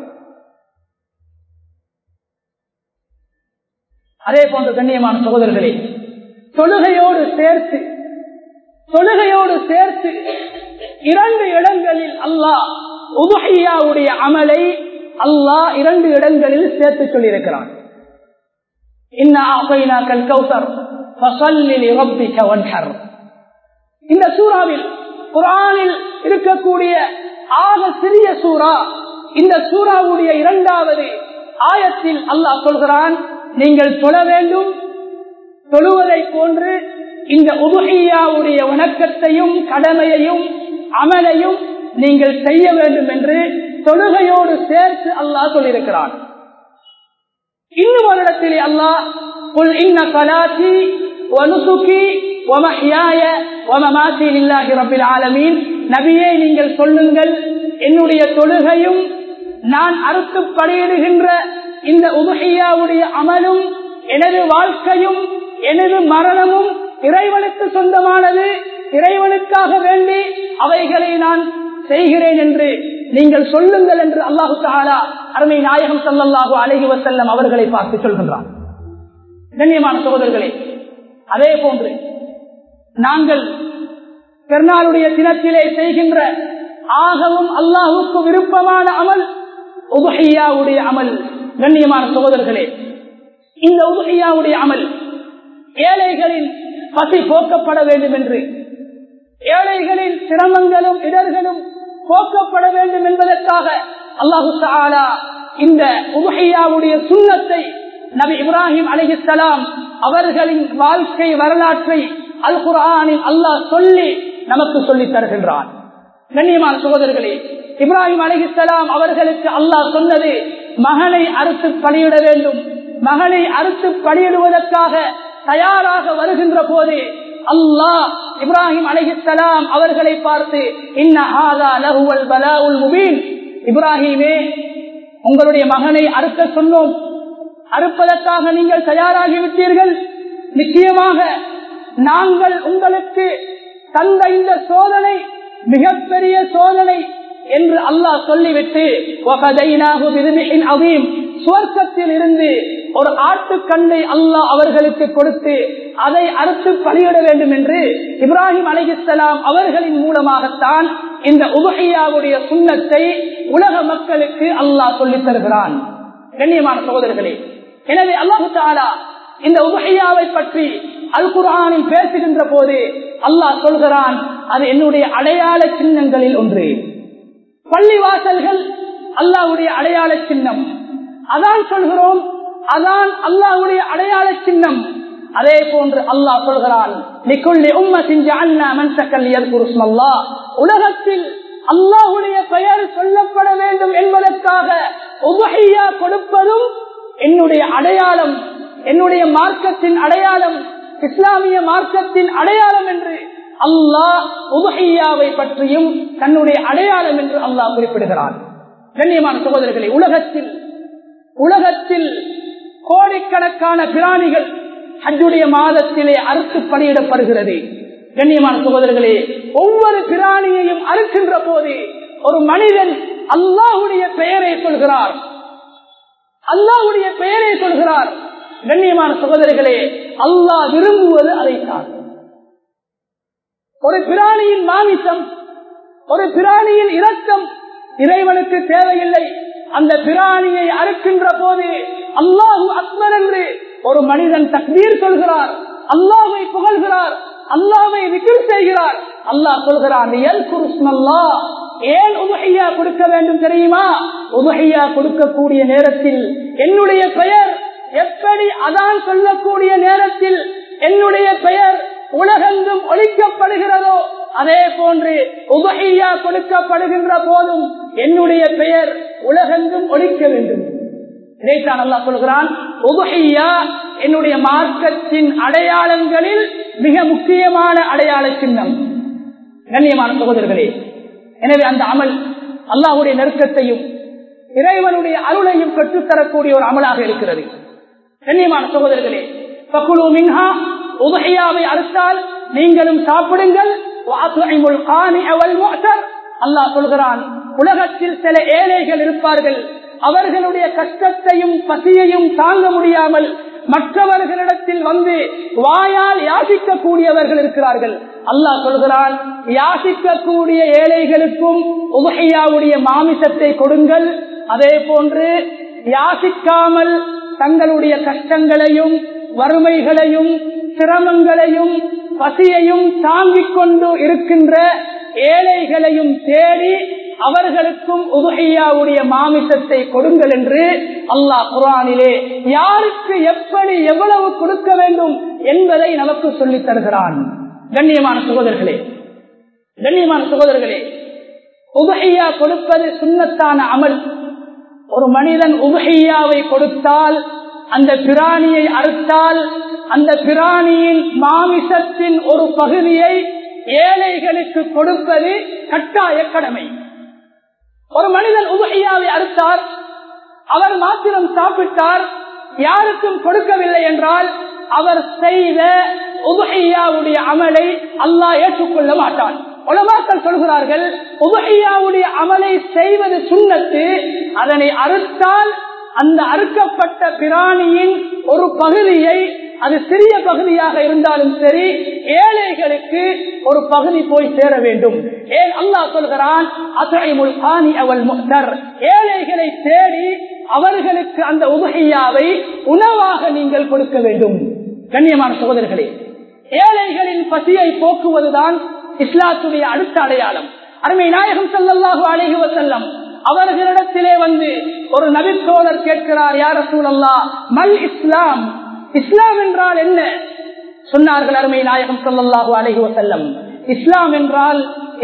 அதே போன்ற கண்ணியமான சகோதரர்களே தொழுகையோடு சேர்த்து தொழுகையோடு சேர்த்து இரண்டு இடங்களில் அல்லாஹ் உபஹையாவுடைய அமலை அல்லாஹ் இரண்டு இடங்களில் சேர்த்து சொல்லியிருக்கிறான் இந்த சூறாவில் குரானில் இருக்கக்கூடிய ஆக சிறிய சூறா இந்த சூறாவுடைய இரண்டாவது ஆயத்தில் அல்லாஹ் சொல்கிறான் நீங்கள் தொழ வேண்டும் தொழுவதை போன்று இந்த உபகையாவுடைய வணக்கத்தையும் கடமையையும் அமலையும் நீங்கள் செய்ய வேண்டும் என்று தொழுகையோடு சேர்த்து அல்லாஹ் சொல்லியிருக்கிறான் இன்னும் ஒரு இடத்திலே அல்லாஹ் قل إن صلاتي ونسكي ومحياي ومماتي لله رب العالمين நபியே நீங்கள் சொல்லுங்கள் என்னுடைய தொழுகையும் நான் அறுத்து படையிடுகின்ற இந்த உபகையாவுடைய அமலும் எனது வாழ்க்கையும் எனது மரணமும் இறைவனுக்கு சொந்தமானது இறைவனுக்காக வேண்டி அவைகளை நான் செய்கிறேன் என்று நீங்கள் சொல்லுங்கள் என்று அல்லாஹு தாலா அருமை நாயகம் சல்லாஹு அழகி வசல்லம் அவர்களை பார்த்து சொல்கின்றான் கண்ணியமான சகோதரர்களே அதே போன்று நாங்கள் பெருநாளுடைய தினத்திலே செய்கின்ற ஆகவும் அல்லாஹுக்கு விருப்பமான அமல் உபஹையாவுடைய அமல் கண்ணியமான சகோதரர்களே இந்த உபஹையாவுடைய அமல் ஏழைகளின் பசி போக்கப்பட வேண்டும் என்று ஏழைகளின் சிரமங்களும் இடர்களும் போக்கப்பட வேண்டும் என்பதற்காக அல்லாஹு தாலா இந்த உபஹையாவுடைய சுண்ணத்தை நபி இப்ராஹிம் அலிஹலாம் அவர்களின் வாழ்க்கை வரலாற்றை அல் குரானில் அல்லாஹ் சொல்லி நமக்கு சொல்லித் தருகின்றான் கண்ணியமான சகோதரர்களே இப்ராஹிம் அலிஹலாம் அவர்களுக்கு அல்லாஹ் சொன்னது மகனை அறுத்து பலியிட வேண்டும் மகனை அறுத்து பலியிடுவதற்காக தயாராக வருகின்ற போது அல்லாஹ் இப்ராஹிம் அலிஹலாம் அவர்களை பார்த்து முபீன் இப்ராஹிமே உங்களுடைய மகனை அறுக்க சொன்னோம் அறுப்பதற்காக நீங்கள் தயாராகிவிட்டீர்கள் நிச்சயமாக நாங்கள் உங்களுக்கு தந்த இந்த சோதனை மிகப்பெரிய சோதனை என்று அல்லாஹ் சொல்லிவிட்டு சுவர்க்கத்தில் இருந்து ஒரு ஆட்டுக்கண்ணை அல்லாஹ் அவர்களுக்கு கொடுத்து அதை அறுத்து பலியிட வேண்டும் என்று இப்ராஹிம் அலிஹலாம் அவர்களின் மூலமாகத்தான் இந்த உபகையாவுடைய சுண்ணத்தை உலக மக்களுக்கு அல்லாஹ் சொல்லித் தருகிறான் கண்ணியமான சகோதரர்களே எனவே அல்லாஹு தாலா இந்த உபகையாவை பற்றி அல் குரானில் பேசுகின்ற போது அல்லாஹ் சொல்கிறான் அது என்னுடைய அடையாள சின்னங்களில் ஒன்று பள்ளிவாசல்கள் அல்லாவுடைய அடையாள சின்னம் அதான் சொல்கிறோம் அதான் அல்லாவுடைய அடையாள சின்னம் அதே போன்று அல்லாஹ் சொல்கிறான் உலகத்தில் அல்லாஹுடைய பெயர் சொல்லப்பட வேண்டும் என்பதற்காக உபகையா கொடுப்பதும் என்னுடைய அடையாளம் என்னுடைய மார்க்கத்தின் அடையாளம் இஸ்லாமிய மார்க்கத்தின் அடையாளம் என்று அல்லாஹ் உபகையாவை பற்றியும் தன்னுடைய அடையாளம் என்று அல்லாஹ் குறிப்பிடுகிறான் கண்ணியமான சகோதரர்களே உலகத்தில் உலகத்தில் கோடிக்கணக்கான பிராணிகள் ஹஜ்ஜுடைய மாதத்திலே அறுத்து பலியிடப்படுகிறது கண்ணியமான சகோதரர்களே ஒவ்வொரு பிராணியையும் அறுக்கின்ற போது ஒரு மனிதன் அல்லாஹுடைய பெயரை சொல்கிறார் அல்லாஹுடைய பெயரை சொல்கிறார் கண்ணியமான சகோதரிகளே அல்லாஹ் விரும்புவது அதைத்தான் ஒரு பிராணியின் மாமிசம் ஒரு பிராணியின் இரக்கம் இறைவனுக்கு தேவையில்லை அந்த பிராணியை அறுக்கின்ற போது அல்லாஹு அக்பர் என்று ஒரு மனிதன் தக்தீர் சொல்கிறார் அல்லாவை புகழ்கிறார் அல்லாவை விக்கிர் செய்கிறார் அல்லாஹ் சொல்கிறான் ஏன் உபகையா கொடுக்க வேண்டும் தெரியுமா உபகையா கொடுக்கக்கூடிய நேரத்தில் என்னுடைய பெயர் எப்படி அதான் சொல்லக்கூடிய நேரத்தில் என்னுடைய பெயர் உலகெங்கும் ஒழிக்கப்படுகிறதோ அதே போன்று உபகையா கொடுக்கப்படுகின்ற போதும் என்னுடைய பெயர் உலகெங்கும் ஒழிக்க வேண்டும் இதைத்தான் அல்லாஹ் சொல்கிறான் உபஹையா என்னுடைய மார்க்கத்தின் அடையாளங்களில் மிக முக்கியமான அடையாள சின்னம் கண்ணியமான சகோதரர்களே எனவே அந்த அமல் அல்லாஹுடைய நெருக்கத்தையும் இறைவனுடைய அருளையும் பெற்றுத்தரக்கூடிய ஒரு அமலாக இருக்கிறது கண்ணியமான சகோதரர்களே பக்குழு மின்ஹா உபஹையாவை அறுத்தால் நீங்களும் சாப்பிடுங்கள் அல்லாஹ் சொல்கிறான் உலகத்தில் சில ஏழைகள் இருப்பார்கள் அவர்களுடைய கஷ்டத்தையும் பசியையும் தாங்க முடியாமல் மற்றவர்களிடத்தில் வந்து வாயால் யாசிக்கக்கூடியவர்கள் இருக்கிறார்கள் அல்லாஹ் சொல்கிறான் யாசிக்கக்கூடிய ஏழைகளுக்கும் உபகையாவுடைய மாமிசத்தை கொடுங்கள் அதே போன்று யாசிக்காமல் தங்களுடைய கஷ்டங்களையும் வறுமைகளையும் சிரமங்களையும் பசியையும் தாங்கிக் கொண்டு இருக்கின்ற ஏழைகளையும் தேடி அவர்களுக்கும் உதுகையாவுடைய மாமிசத்தை கொடுங்கள் என்று அல்லாஹ் குரானிலே யாருக்கு எப்படி எவ்வளவு கொடுக்க வேண்டும் என்பதை நமக்கு சொல்லித் தருகிறான் கண்ணியமான சகோதரர்களே கண்ணியமான சகோதரர்களே உபஹையா கொடுப்பது சுண்ணத்தான அமல் ஒரு மனிதன் உபஹையாவை கொடுத்தால் அந்த பிராணியை அறுத்தால் அந்த பிராணியின் மாமிசத்தின் ஒரு பகுதியை ஏழைகளுக்கு கொடுப்பது கட்டாய கடமை ஒரு மனிதன் உபகையாவை அறுத்தார் அவர் மாத்திரம் சாப்பிட்டார் யாருக்கும் கொடுக்கவில்லை என்றால் அவர் செய்த உபகையாவுடைய அமலை அல்லாஹ் ஏற்றுக்கொள்ள மாட்டான் உலமாக்கள் சொல்கிறார்கள் உபகையாவுடைய அமலை செய்வது சுண்ணத்து அதனை அறுத்தால் அந்த அறுக்கப்பட்ட பிராணியின் ஒரு பகுதியை அது சிறிய பகுதியாக இருந்தாலும் சரி ஏழைகளுக்கு ஒரு பகுதி போய் சேர வேண்டும் ஏன் அல்லாஹ் சொல்கிறான் அவள் ஏழைகளை தேடி அவர்களுக்கு அந்த உபகையாவை உணவாக நீங்கள் கொடுக்க வேண்டும் கண்ணியமான சகோதரர்களே ஏழைகளின் பசியை போக்குவதுதான் இஸ்லாத்துடைய அடுத்த அடையாளம் அருமை நாயகம் சல்லாஹு அழகி வசல்லம் அவர்களிடத்திலே வந்து ஒரு நபித்தோழர் கேட்கிறார் யார சூழல்லா மல் இஸ்லாம் இஸ்லாம் என்றால் என்ன சொன்னார்கள் அருமை நாயகம் சொல்லல்லாஹு அலஹி வசல்லம் இஸ்லாம் என்றால்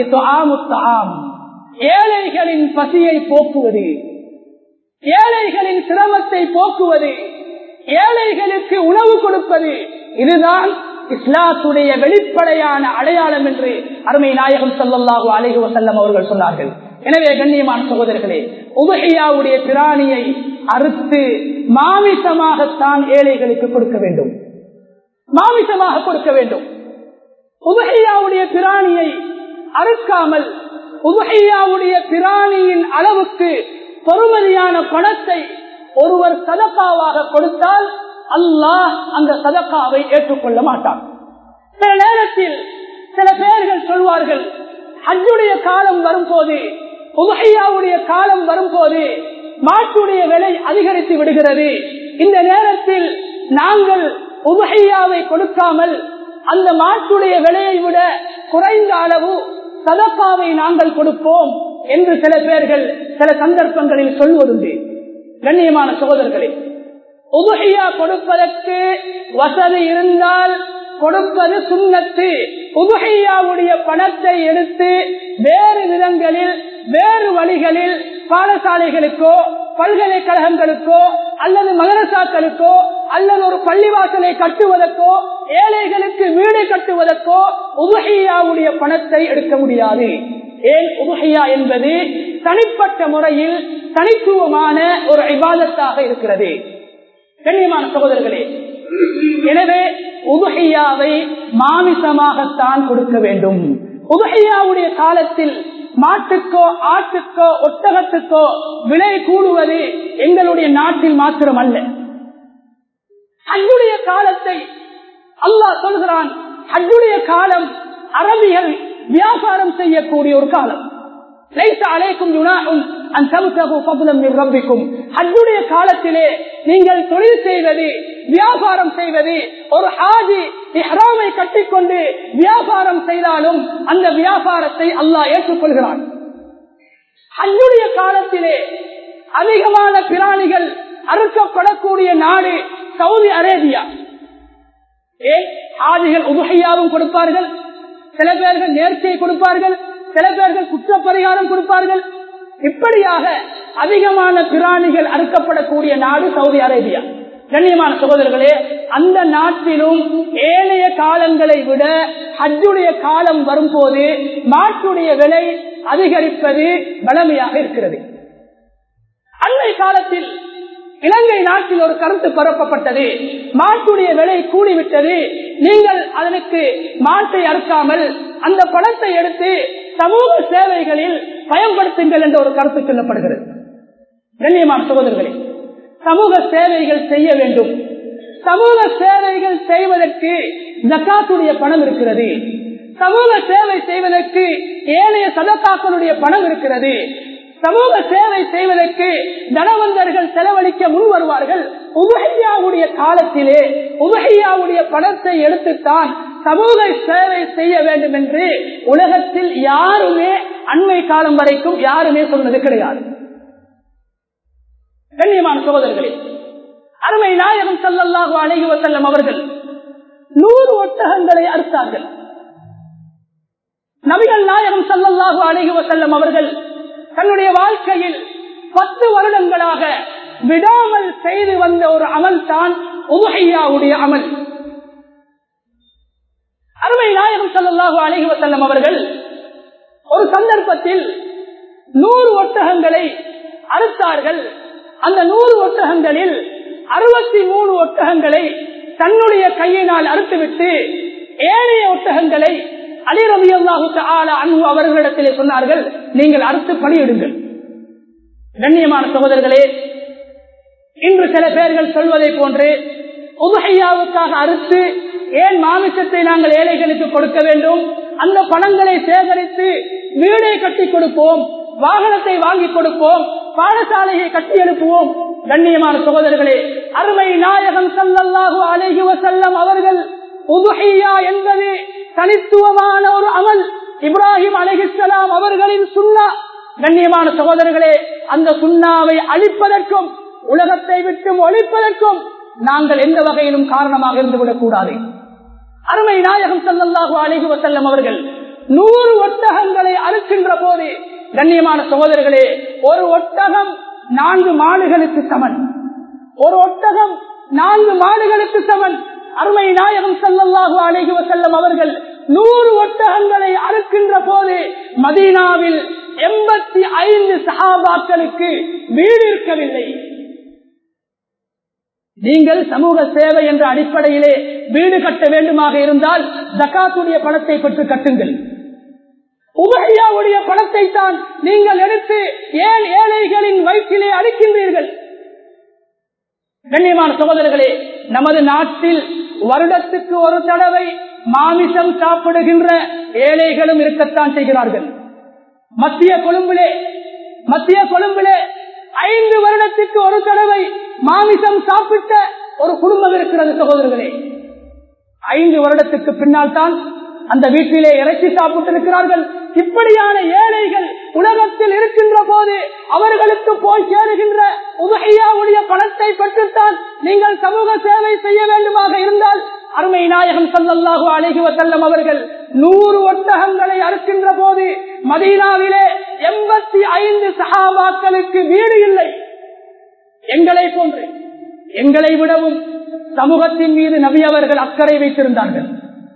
ஏழைகளின் பசியை போக்குவது ஏழைகளின் சிரமத்தை போக்குவது ஏழைகளுக்கு உணவு கொடுப்பது இதுதான் இஸ்லாத்துடைய வெளிப்படையான அடையாளம் என்று அருமை நாயகம் சொல்லல்லாஹு அலஹி வசல்லம் அவர்கள் சொன்னார்கள் எனவே கண்ணியமான சகோதரர்களே உபகையாவுடைய பிராணியை அறுத்து மாமிசமாகத்தான் ஏழைகளுக்கு கொடுக்க வேண்டும் மாமிசமாக கொடுக்க வேண்டும் உபகையாவுடைய பிராணியை அறுக்காமல் உபகையாவுடைய பிராணியின் அளவுக்கு பொறுமதியான பணத்தை ஒருவர் சதக்காவாக கொடுத்தால் அல்லாஹ் அந்த சதக்காவை ஏற்றுக்கொள்ள மாட்டான் சில நேரத்தில் சில பேர்கள் சொல்வார்கள் ஹஜ்ஜுடைய காலம் வரும்போது உபகையாவுடைய காலம் வரும்போது மாட்டுடைய விலை அதிகரித்து விடுகிறது இந்த நேரத்தில் நாங்கள் உபகையாவை கொடுக்காமல் அந்த மாட்டுடைய விலையை விட குறைந்த அளவு சதக்காவை நாங்கள் கொடுப்போம் என்று சில பேர்கள் சில சந்தர்ப்பங்களில் சொல்வதுண்டு கண்ணியமான சகோதரர்களே உபகையா கொடுப்பதற்கு வசதி இருந்தால் கொடுப்பது சுண்ணத்து உபகையாவுடைய பணத்தை எடுத்து வேறு விதங்களில் வேறு வழிகளில் பாடசாலைகளுக்கோ பல்கலைக்கழகங்களுக்கோ அல்லது மதரசாக்களுக்கோ அல்லது ஒரு பள்ளிவாசலை கட்டுவதற்கோ ஏழைகளுக்கு வீடு கட்டுவதற்கோ உபகையாவுடைய பணத்தை எடுக்க முடியாது ஏன் உபகையா என்பது தனிப்பட்ட முறையில் தனித்துவமான ஒரு விவாதத்தாக இருக்கிறது கண்ணியமான சகோதரர்களே எனவே உபகையாவை மாமிசமாகத்தான் கொடுக்க வேண்டும் உபகையாவுடைய காலத்தில் மாட்டுக்கோ ஆட்டுக்கோ ஒட்டகத்துக்கோ விலை கூடுவது எங்களுடைய நாட்டில் மாத்திரம் அல்ல ஹஜ்ஜுடைய காலத்தை அல்லாஹ் சொல்கிறான் ஹஜ்ஜுடைய காலம் அரபிகள் வியாபாரம் செய்யக்கூடிய ஒரு காலம் காலத்திலே நீங்கள் தொழில் செய்வது வியாபாரம் செய்வது ஒரு ஹாஜி இஹ்ராமை கட்டிக்கொண்டு வியாபாரம் செய்தாலும் அந்த வியாபாரத்தை அல்லாஹ் ஏற்றுக்கொள்கிறான் ஹஜ்ஜுடைய காலத்திலே அதிகமான பிராணிகள் அறுக்கப்படக்கூடிய நாடு சவுதி அரேபியா ஏன் ஆதிகள் உபகையாவும் கொடுப்பார்கள் சில பேர்கள் நேர்ச்சியை கொடுப்பார்கள் சில பேர்கள் குற்றப்பரிகாரம் கொடுப்பார்கள் இப்படியாக அதிகமான பிராணிகள் அறுக்கப்படக்கூடிய நாடு சவுதி அரேபியா கண்ணியமான சகோதரர்களே அந்த நாட்டிலும் ஏழைய காலங்களை விட ஹஜ்ஜுடைய காலம் வரும்போது மாட்டுடைய விலை அதிகரிப்பது வளமையாக இருக்கிறது அன்னை காலத்தில் இலங்கை நாட்டில் ஒரு கருத்து பரப்பப்பட்டது மாட்டுடைய விலை கூடிவிட்டது நீங்கள் அதற்கு மாட்டை அறுக்காமல் அந்த பணத்தை எடுத்து சமூக சேவைகளில் பயன்படுத்துங்கள் என்ற ஒரு கருத்து சொல்லப்படுகிறது கண்ணியமான சகோதரர்களே சமூக சேவைகள் செய்ய வேண்டும் சமூக சேவைகள் செய்வதற்கு ஜக்காத்துடைய பணம் இருக்கிறது சமூக சேவை செய்வதற்கு ஏழைய சதத்தாக்களுடைய பணம் இருக்கிறது சமூக சேவை செய்வதற்கு தனவந்தர்கள் செலவழிக்க முன் வருவார்கள் உபகையாவுடைய காலத்திலே உபகையாவுடைய பணத்தை எடுத்துத்தான் சமூக சேவை செய்ய வேண்டும் என்று உலகத்தில் யாருமே அண்மை காலம் வரைக்கும் யாருமே சொன்னது கிடையாது கண்ணியமான சகோதரர்களே அருமை நாயகம் சல்லல்லாஹு அழகி வசல்லம் அவர்கள் நூறு ஒட்டகங்களை அறுத்தார்கள் நபிகள் நாயகம் சல்லல்லாஹு அழகி வசல்லம் அவர்கள் தன்னுடைய வாழ்க்கையில் பத்து வருடங்களாக விடாமல் செய்து வந்த ஒரு அமல் தான் உபகையாவுடைய அமல் அருமை நாயகம் சல்லாஹூ அலஹி வசல்லம் அவர்கள் ஒரு சந்தர்ப்பத்தில் நூறு ஒட்டகங்களை அறுத்தார்கள் அந்த நூறு ஒட்டகங்களில் அறுபத்தி மூணு ஒட்டகங்களை தன்னுடைய கையினால் அறுத்துவிட்டு ஏழைய ஒட்டகங்களை அலிரவி அல்லாஹு அன்பு அவர்களிடத்திலே சொன்னார்கள் நீங்கள் அறுத்து பணியிடுங்கள் கண்ணியமான சகோதரர்களே இன்று சில பேர்கள் சொல்வதை போன்று உபகையாவுக்காக அறுத்து ஏன் மாமிசத்தை நாங்கள் ஏழைகளுக்கு கொடுக்க வேண்டும் அந்த பணங்களை சேகரித்து வீடை கட்டி கொடுப்போம் வாகனத்தை வாங்கி கொடுப்போம் பாடசாலையை கட்டி எழுப்புவோம் கண்ணியமான சகோதரர்களே அருமை நாயகம் சல்லல்லாஹு அலைஹி வசல்லம் அவர்கள் உதுஹையா என்பது தனித்துவமான ஒரு அமல் இப்ராஹிம் அலிஹிஸ்லாம் அவர்களின் சுண்ணா கண்ணியமான சகோதரர்களே அந்த சுண்ணாவை அழிப்பதற்கும் உலகத்தை விட்டு ஒழிப்பதற்கும் நாங்கள் எந்த வகையிலும் காரணமாக இருந்துவிடக் கூடாது அருமை நாயகம் சல்லல்லாஹு அலிஹி வசல்லம் அவர்கள் நூறு ஒட்டகங்களை அறுக்கின்ற போது கண்ணியமான சகோதரர்களே ஒரு ஒட்டகம் நான்கு மாடுகளுக்கு சமன் ஒரு ஒட்டகம் நான்கு மாடுகளுக்கு சமன் அருமை நாயகம் சல்லல்லாஹு அலைஹி வசல்லம் அவர்கள் நூறு ஒட்டகங்களை அறுக்கின்ற போது மதீனாவில் எண்பத்தி ஐந்து சகாபாக்களுக்கு வீடு இருக்கவில்லை நீங்கள் சமூக சேவை என்ற அடிப்படையிலே வீடு கட்ட வேண்டுமாக இருந்தால் ஜக்காத்துடைய பணத்தை பெற்று கட்டுங்கள் உபகையாவுடைய பணத்தை தான் நீங்கள் எடுத்து ஏன் ஏழைகளின் வயிற்றிலே அளிக்கின்றீர்கள் கண்ணியமான சகோதரர்களே நமது நாட்டில் வருடத்துக்கு ஒரு தடவை மாமிசம் சாப்பிடுகின்ற ஏழைகளும் இருக்கத்தான் செய்கிறார்கள் மத்திய கொழும்பிலே மத்திய கொழும்பிலே ஐந்து வருடத்துக்கு ஒரு தடவை மாமிசம் சாப்பிட்ட ஒரு குடும்பம் இருக்கிறது சகோதரர்களே ஐந்து வருடத்துக்கு பின்னால் தான் அந்த வீட்டிலே இறைச்சி சாப்பிட்டு இருக்கிறார்கள் இப்படியான ஏழைகள் உலகத்தில் இருக்கின்ற போது அவர்களுக்கு போய் சேருகின்ற உதகையாவுடைய பணத்தை பெற்றுத்தான் நீங்கள் சமூக சேவை செய்ய வேண்டுமாக இருந்தால் அருமை நாயகம் சல்லல்லாஹு அழகி வசல்லம் அவர்கள் நூறு ஒட்டகங்களை அறுக்கின்ற போது மதீனாவிலே எண்பத்தி ஐந்து சகாபாக்களுக்கு வீடு இல்லை எங்களை போன்று எங்களை விடவும் சமூகத்தின் மீது நபி அவர்கள் அக்கறை வைத்திருந்தார்கள்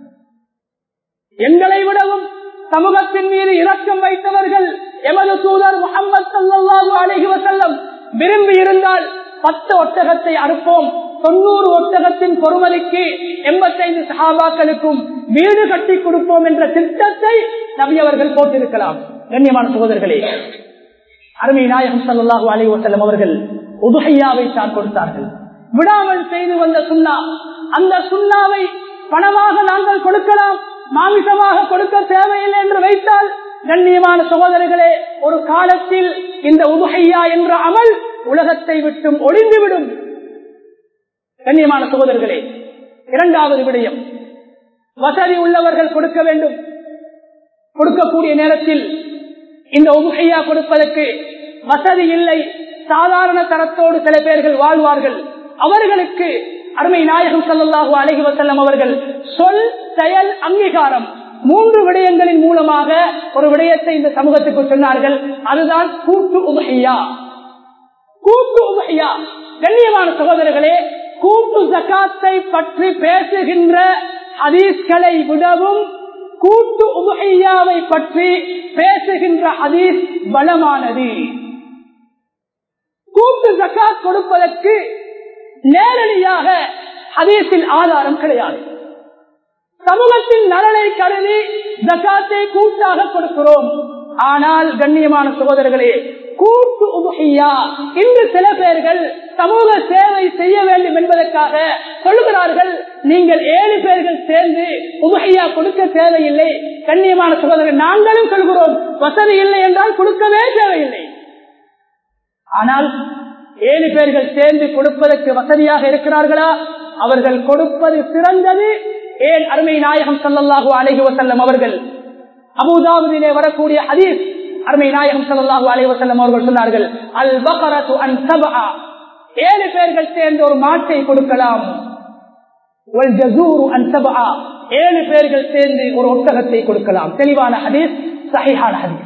எங்களை விடவும் சமூகத்தின் மீது இரக்கம் வைத்தவர்கள் எமது தூதர் முகமது சல்லாஹூ அலஹி வசல்லம் விரும்பி இருந்தால் பத்து ஒட்டகத்தை அறுப்போம் தொண்ணூறு ஒட்டகத்தின் பொறுமதிக்கு எண்பத்தைந்து சகாபாக்களுக்கும் வீடு கட்டி கொடுப்போம் என்ற திட்டத்தை நபி அவர்கள் போட்டிருக்கலாம் கண்ணியமான சகோதரர்களே அருமை நாயகம் சல்லாஹூ அலி வசல்லம் அவர்கள் உதுகையாவை தான் கொடுத்தார்கள் விடாமல் செய்து வந்த சுண்ணா அந்த சுண்ணாவை பணமாக நாங்கள் கொடுக்கலாம் மாமிசமாக கொடுக்க தேவையில்லை என்று வைத்தால் கண்ணியமான சகோதரர்களே ஒரு காலத்தில் இந்த உதுகையா என்ற அமல் உலகத்தை விட்டும் ஒளிந்துவிடும் கண்ணியமான சகோதரர்களே இரண்டாவது விடயம் வசதி உள்ளவர்கள் கொடுக்க வேண்டும் கொடுக்கக்கூடிய நேரத்தில் இந்த உதுகையா கொடுப்பதற்கு வசதி இல்லை சாதாரண தரத்தோடு சில பேர்கள் வாழ்வார்கள் அவர்களுக்கு அருமை நாயகம் சல்லாஹூ அலஹி வசல்லம் அவர்கள் சொல் செயல் அங்கீகாரம் மூன்று விடயங்களின் மூலமாக ஒரு விடயத்தை இந்த சமூகத்துக்கு சொன்னார்கள் அதுதான் கூட்டு உபகையா கூட்டு உபையா கண்ணியமான சகோதரர்களே கூட்டு ஜக்காத்தை பற்றி பேசுகின்ற ஹதீஸ்களை விடவும் கூட்டு உபையாவை பற்றி பேசுகின்ற ஹதீஸ் பலமானது கூட்டு ஜக்காத் கொடுப்பதற்கு நேரடியாக ஹதீஸில் ஆதாரம் கிடையாது சமூகத்தின் நலனை கருதி ஜக்காத்தை கூட்டாக கொடுக்கிறோம் ஆனால் கண்ணியமான சகோதரர்களே கூட்டு உபகையா இன்று சில பேர்கள் சமூக சேவை செய்ய வேண்டும் என்பதற்காக சொல்லுகிறார்கள் நீங்கள் ஏழு பேர்கள் சேர்ந்து உபகையா கொடுக்க தேவையில்லை கண்ணியமான சகோதரர்கள் நாங்களும் சொல்கிறோம் வசதி இல்லை என்றால் கொடுக்கவே தேவையில்லை ஆனால் ஏழு பேர்கள் சேர்ந்து கொடுப்பதற்கு வசதியாக இருக்கிறார்களா அவர்கள் கொடுப்பது சிறந்தது ஏன் அருமை நாயகம் சல்லல்லாஹு அலைஹி வசல்லம் அவர்கள் அபுதாபுதிலே வரக்கூடிய ஹதீஸ் அருமை நாயகம் சல்லல்லாஹு அலைஹி வசல்லம் அவர்கள் சொன்னார்கள் அல் பகரத்து அன் சபா ஏழு பேர்கள் சேர்ந்து ஒரு மாட்டை கொடுக்கலாம் ஏழு பேர்கள் சேர்ந்து ஒரு ஒட்டகத்தை கொடுக்கலாம் தெளிவான ஹதீஸ் சஹிஹான ஹதீஸ்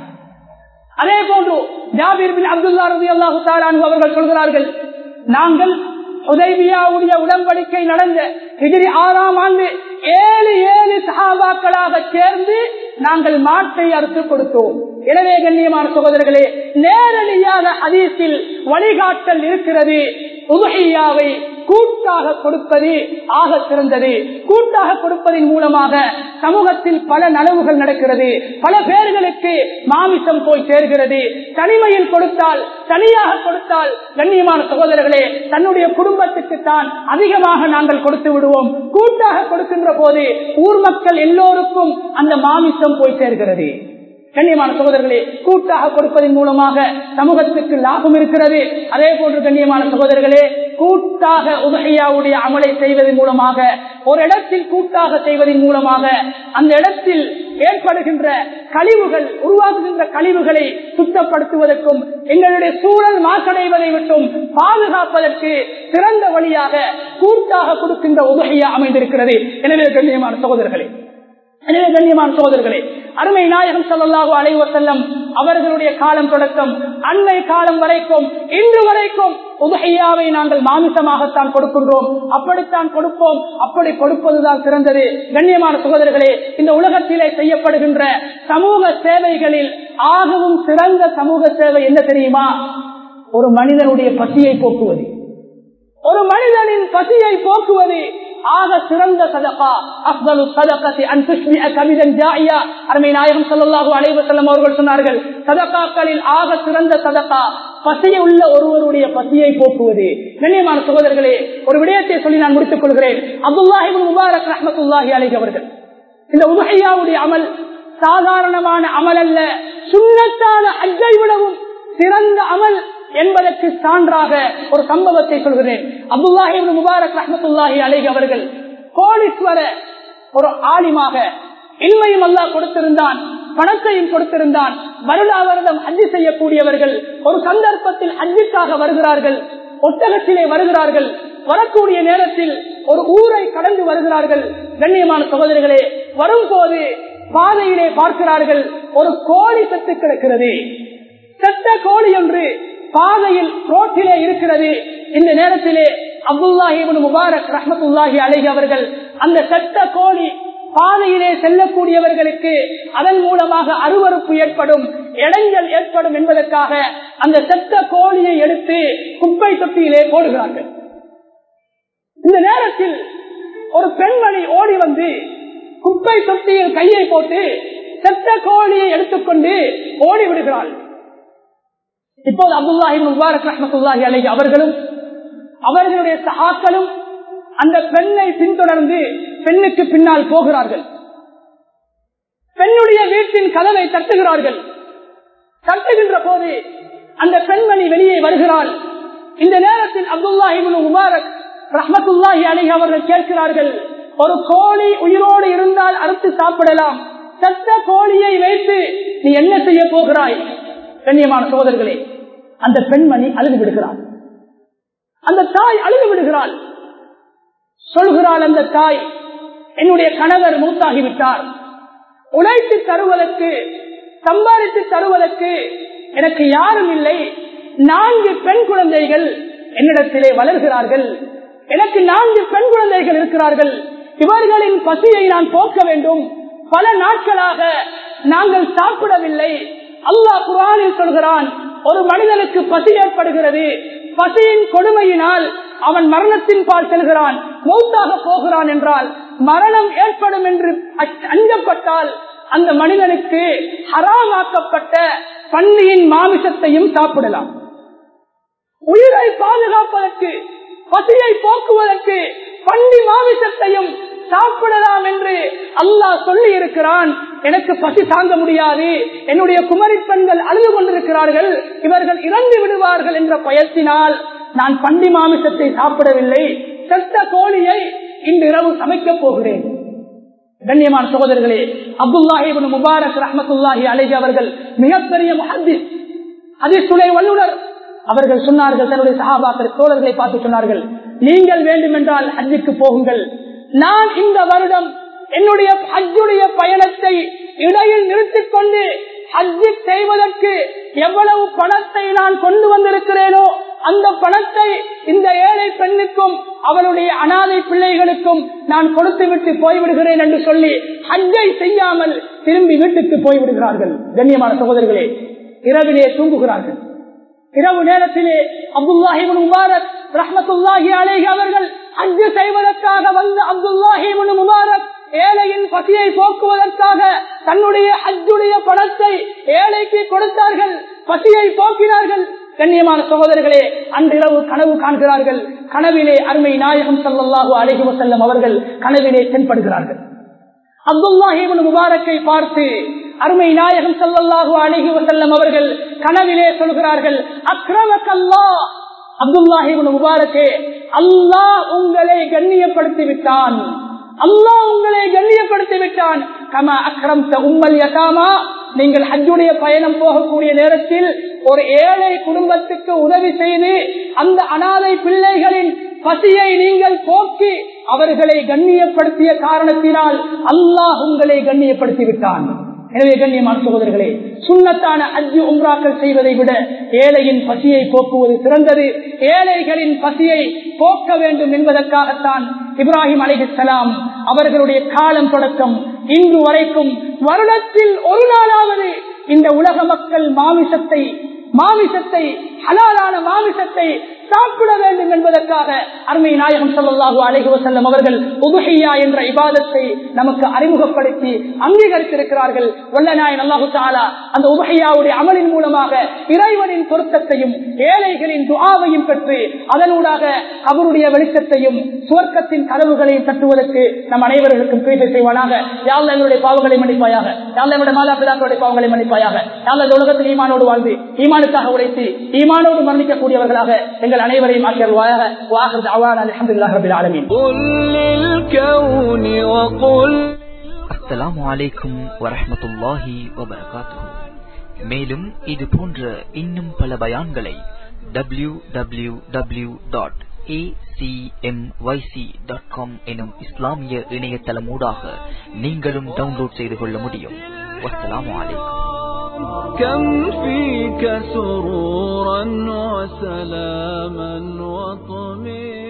அதே போன்று ஜாபீர் பின் அப்துல்லா ரவி அல்லாஹு அவர்கள் சொல்கிறார்கள் நாங்கள் உதவியாவுடைய உடன்படிக்கை நடந்த எதிரி ஆறாம் ஆண்டு ஏழு ஏழு சகாபாக்களாக சேர்ந்து நாங்கள் மாட்டை அறுத்து கொடுத்தோம் எனவே கண்ணியமான சகோதரர்களே நேரடியாக ஹதீஸில் வழிகாட்டல் இருக்கிறது உதகையாவை கூட்டாக கொடுப்பது ஆக சிறந்தது கூட்டாக கொடுப்பதன் மூலமாக சமூகத்தில் பல நலவுகள் நடக்கிறது பல பேர்களுக்கு மாமிசம் போய் சேர்கிறது தனிமையில் கொடுத்தால் தனியாக கொடுத்தால் கண்ணியமான சகோதரர்களே தன்னுடைய குடும்பத்துக்கு தான் அதிகமாக நாங்கள் கொடுத்து விடுவோம் கூட்டாக கொடுக்கின்ற போது ஊர் மக்கள் எல்லோருக்கும் அந்த மாமிசம் போய் சேர்கிறது கண்ணியமான சகோதரர்களே கூட்டாக கொடுப்பதன் மூலமாக சமூகத்துக்கு லாபம் இருக்கிறது அதே போன்று கண்ணியமான சகோதரர்களே கூட்டாக உதகையாவுடைய அமலை செய்வதன் மூலமாக ஒரு இடத்தில் கூட்டாக செய்வதன் மூலமாக அந்த இடத்தில் ஏற்படுகின்ற கழிவுகள் உருவாகுகின்ற கழிவுகளை சுத்தப்படுத்துவதற்கும் எங்களுடைய சூழல் மாசடைவதை விட்டும் பாதுகாப்பதற்கு சிறந்த வழியாக கூட்டாக கொடுக்கின்ற உதகையா அமைந்திருக்கிறது எனவே கண்ணியமான சகோதரர்களே எனவே கண்ணியமான சோதர்களே அருமை நாயகம் சொல்லலாக அலைவர் செல்லம் அவர்களுடைய காலம் தொடக்கம் அன்னை காலம் வரைக்கும் இன்று வரைக்கும் உதகையாவை நாங்கள் மாமிசமாகத்தான் கொடுக்கின்றோம் அப்படித்தான் கொடுப்போம் அப்படி கொடுப்பதுதான் சிறந்தது கண்ணியமான சகோதரர்களே இந்த உலகத்திலே செய்யப்படுகின்ற சமூக சேவைகளில் ஆகவும் சிறந்த சமூக சேவை என்ன தெரியுமா ஒரு மனிதனுடைய பசியை போக்குவது ஒரு மனிதனின் பசியை போக்குவது ஆக சிறந்த சதகா அப்தலு சதகத்தை அன்புஷ்மி கவிதன் ஜாயா அருமை நாயகம் சொல்லலாக அலைவு செல்லம் அவர்கள் சொன்னார்கள் சதகாக்களில் ஆக சிறந்த சதகா பசியை உள்ள ஒருவருடைய பசியை போக்குவது கண்ணியமான சகோதரர்களே ஒரு விடயத்தை சொல்லி நான் முடித்துக் கொள்கிறேன் அப்துல்லாஹிபின் முபாரக் ரஹமத்துல்லாஹி அலைஹி அவர்கள் இந்த உமையாவுடைய அமல் சாதாரணமான அமல் அல்ல சுண்ணத்தான அஜை விடவும் சிறந்த அமல் என்பதற்கு சான்றாக ஒரு சம்பவத்தை சொல்கிறேன் அப்துல்லாஹி முபாரக் ரஹமத்துல்லாஹி அலைஹி அவர்கள் கோடீஸ்வர ஒரு ஆலிமாக இல்மையும் அல்லா கொடுத்திருந்தான் பணத்தையும் கொடுத்திருந்தான் வருடா வருடம் அஞ்சு செய்யக்கூடியவர்கள் ஒரு சந்தர்ப்பத்தில் அஞ்சுக்காக வருகிறார்கள் ஒட்டகத்திலே வருகிறார்கள் வரக்கூடிய நேரத்தில் ஒரு ஊரை கடந்து வருகிறார்கள் கண்ணியமான சகோதரிகளே வரும்போது பாதையிலே பார்க்கிறார்கள் ஒரு கோழி செத்து கிடக்கிறது செத்த கோழி என்று பாதையில் ரோட்டிலே இருக்கிறது இந்த நேரத்திலே அப்துல்லாஹிபின் முபாரக் ரஹமத்துல்லாஹி அழகி அவர்கள் அந்த செத்த கோழி பாதையிலே செல்லக்கூடியவர்களுக்கு அதன் மூலமாக அருவறுப்பு ஏற்படும் இடைஞ்சல் ஏற்படும் என்பதற்காக அந்த செத்த கோழியை எடுத்து குப்பை தொட்டியிலே போடுகிறார்கள் இந்த நேரத்தில் ஒரு பெண்மணி ஓடி வந்து குப்பை தொட்டியில் கையை போட்டு செத்த கோழியை எடுத்துக்கொண்டு ஓடி விடுகிறாள் இப்போது அப்துல்லாஹி முபாரக் ரஹமத்துல்லாஹி அலைஹி அவர்களும் அவர்களுடைய சகாக்களும் அந்த பெண்ணை பின்தொடர்ந்து பெண்ணுக்கு பின்னால் போகிறார்கள் பெண்ணுடைய வீட்டின் கதவை தட்டுகிறார்கள் தட்டுகின்ற போது அந்த பெண்மணி வெளியே வருகிறாள் இந்த நேரத்தில் அப்துல்லாஹிபின் முபாரக் ரஹமத்துல்லாஹி அலைஹி அவர்கள் கேட்கிறார்கள் ஒரு கோழி உயிரோடு இருந்தால் அறுத்து சாப்பிடலாம் சத்த கோழியை வைத்து நீ என்ன செய்ய போகிறாய் கண்ணியமான சோதர்களே அந்த பெண்மணி அழுது விடுகிறாள் அந்த தாய் அழுது விடுகிறாள் சொல்கிறாள் அந்த தாய் என்னுடைய கணவர் மூத்தாகிவிட்டார் உழைத்து தருவதற்கு சம்பாதித்து தருவதற்கு எனக்கு யாரும் இல்லை நான்கு பெண் குழந்தைகள் என்னிடத்திலே வளர்கிறார்கள் எனக்கு நான்கு பெண் குழந்தைகள் இருக்கிறார்கள் இவர்களின் பசியை நான் போக்க வேண்டும் பல நாட்களாக நாங்கள் சாப்பிடவில்லை அல்லாஹ் குரானில் சொல்கிறான் ஒரு மனிதனுக்கு பசி ஏற்படுகிறது பசியின் கொடுமையினால் அவன் மரணத்தின் பால் செல்கிறான் மௌத்தாக போகிறான் என்றால் மரணம் ஏற்படும் என்று அச்ச- அஞ்சப்பட்டால் அந்த மனிதனுக்கு ஹராமாக்கப்பட்ட பன்னியின் மாமிசத்தையும் சாப்பிடலாம் உயிரை பாதுகாப்பதற்கு பசியை போக்குவதற்கு பண்டி மாமிசத்தையும் சாப்பிடலாம் என்று அல்லாஹ் சொல்லி இருக்கிறான் எனக்கு பசி தாங்க முடியாது என்னுடைய குமரி பெண்கள் அழுது கொண்டிருக்கிறார்கள் இவர்கள் இறந்து விடுவார்கள் என்ற பயத்தினால் நான் பண்டி மாமிசத்தை சாப்பிடவில்லை செத்த கோழியை இன்று இரவு சமைக்கப் போகிறேன் கண்ணியமான சகோதரர்களே அப்துல்லாஹிபின் முபாரக் ரஹமத்துல்லாஹி அலைஹி அவர்கள் மிகப்பெரிய முஹத்திஸ் ஹதீஸுடைய வல்லுனர் அவர்கள் சொன்னார்கள் தன்னுடைய சஹாபாக்கள் தோழர்களை பார்த்து சொன்னார்கள் நீங்கள் வேண்டுமென்றால் ஹஜ்ஜுக்கு போகுங்கள் நான் இந்த வருடம் என்னுடைய ஹஜ்ஜுடைய பயணத்தை இடையில் நிறுத்திக் கொண்டு ஹஜ்ஜு செய்வதற்கு எவ்வளவு பணத்தை நான் கொண்டு வந்திருக்கிறேனோ அந்த பணத்தை இந்த ஏழை பெண்ணுக்கும் அவளுடைய அனாதை பிள்ளைகளுக்கும் நான் கொடுத்து விட்டு போய்விடுகிறேன் என்று சொல்லி ஹஜ்ஜை செய்யாமல் திரும்பி வீட்டுக்கு போய்விடுகிறார்கள் கண்ணியமான சகோதரர்களே இரவிலே தூங்குகிறார்கள் இரவு நேரத்திலே அப்துல்லாஹிபின் முபாரக் ரஹமத்துல்லாஹி அலேஹி அவர்கள் ஹஜ்ஜு செய்வதற்காக வந்த அப்துல்லாஹிபின் முபாரக் ஏழையின் பசியை போக்குவதற்காக தன்னுடைய ஹஜ்ஜுடைய பணத்தை ஏழைக்கு கொடுத்தார்கள் பசியை போக்கினார்கள் கண்ணியமான சகோதரர்களே அன்றிரவு கனவு காண்கிறார்கள் கனவிலே அருமை நாயகம் ஸல்லல்லாஹு அலைஹி வஸல்லம் அவர்கள் கனவிலே தென்படுகிறார்கள் அப்துல்லாஹிபின் முபாரக்கை பார்த்து அருமை நாயகம் ஸல்லல்லாஹு அலைஹி வஸல்லம் அவர்கள் கனவிலே சொல்கிறார்கள் அக்ரமக்கல்லா அப்துல்லாஹிபின் முபாரக்கே அல்லாஹ் உங்களை கண்ணியப்படுத்தி விட்டான் அல்லாஹ் உங்களை கண்ணியப்படுத்தி விட்டான் கம அக்ரம் உம்மல் யகாமா நீங்கள் ஹஜ்ஜுடைய பயணம் போகக்கூடிய நேரத்தில் ஒரு ஏழை குடும்பத்துக்கு உதவி செய்து அந்த அனாதை பிள்ளைகளின் பசியை நீங்கள் போக்கி அவர்களை கண்ணியப்படுத்திய காரணத்தினால் அல்லாஹ் உங்களை கண்ணியப்படுத்தி விட்டான் எனவே கண்ணியமான சகோதரர்களே சுண்ணத்தான அஜ்ஜு உம்ராக்கள் செய்வதை விட ஏழையின் பசியை போக்குவது சிறந்தது ஏழைகளின் பசியை போக்க வேண்டும் என்பதற்காகத்தான் இப்ராஹிம் அலிஹலாம் அவர்களுடைய காலம் தொடக்கம் இன்று வரைக்கும் வருடத்தில் ஒரு நாளாவது இந்த உலக மக்கள் மாமிசத்தை மாமிசத்தை ஹலாலான மாமிசத்தை சாப்பிட வேண்டும் என்பதற்காக அருமை நாயகம் ஸல்லல்லாஹு அலைஹி வஸல்லம் அவர்கள் உதுஹியா என்ற இபாதத்தை நமக்கு அறிமுகப்படுத்தி அங்கீகரித்திருக்கிறார்கள் வல்ல நாயன் அல்லாஹு தஆலா அந்த உதுஹியாவுடைய அமலின் மூலமாக இறைவனின் பொருத்தத்தையும் ஏழைகளின் துஆவையும் பெற்று அதனூடாக அவருடைய வெளிச்சத்தையும் சுவர்க்கத்தின் கதவுகளையும் தட்டுவதற்கு நம் அனைவர்களுக்கும் கீழ்த்தை செய்வானாக யாழ் எங்களுடைய பாவங்களை மன்னிப்பாயாக யாழ் எங்களுடைய மாதா பிதாக்களுடைய பாவங்களை மன்னிப்பாயாக யாழ் இந்த உலகத்தில் ஈமானோடு வாழ்ந்து ஈமானுக்காக உழைத்து ஈமானோடு மரணிக்கக்கூடியவர்களாக எங்கள் அனைவரையும் ஆக்கியல்வாயாக வாஹர் அவான் அலமதுல்லாஹ் ரபில் ஆலமீன் قل للكون وقل அஸ்ஸலாமு அலைக்கும் வரஹ்மத்துல்லாஹி வபரகாத்துஹு மேலும் இது போன்ற இன்னும் பல பயான்களை W W W dot dot com எனும் இஸ்லாமிய இணையதளமூடாக நீங்களும் டவுன்லோட் செய்து கொள்ள முடியும் வஸ்ஸலாமு அலைக்கும் كم فيك سرورا وسلاما وطمئنا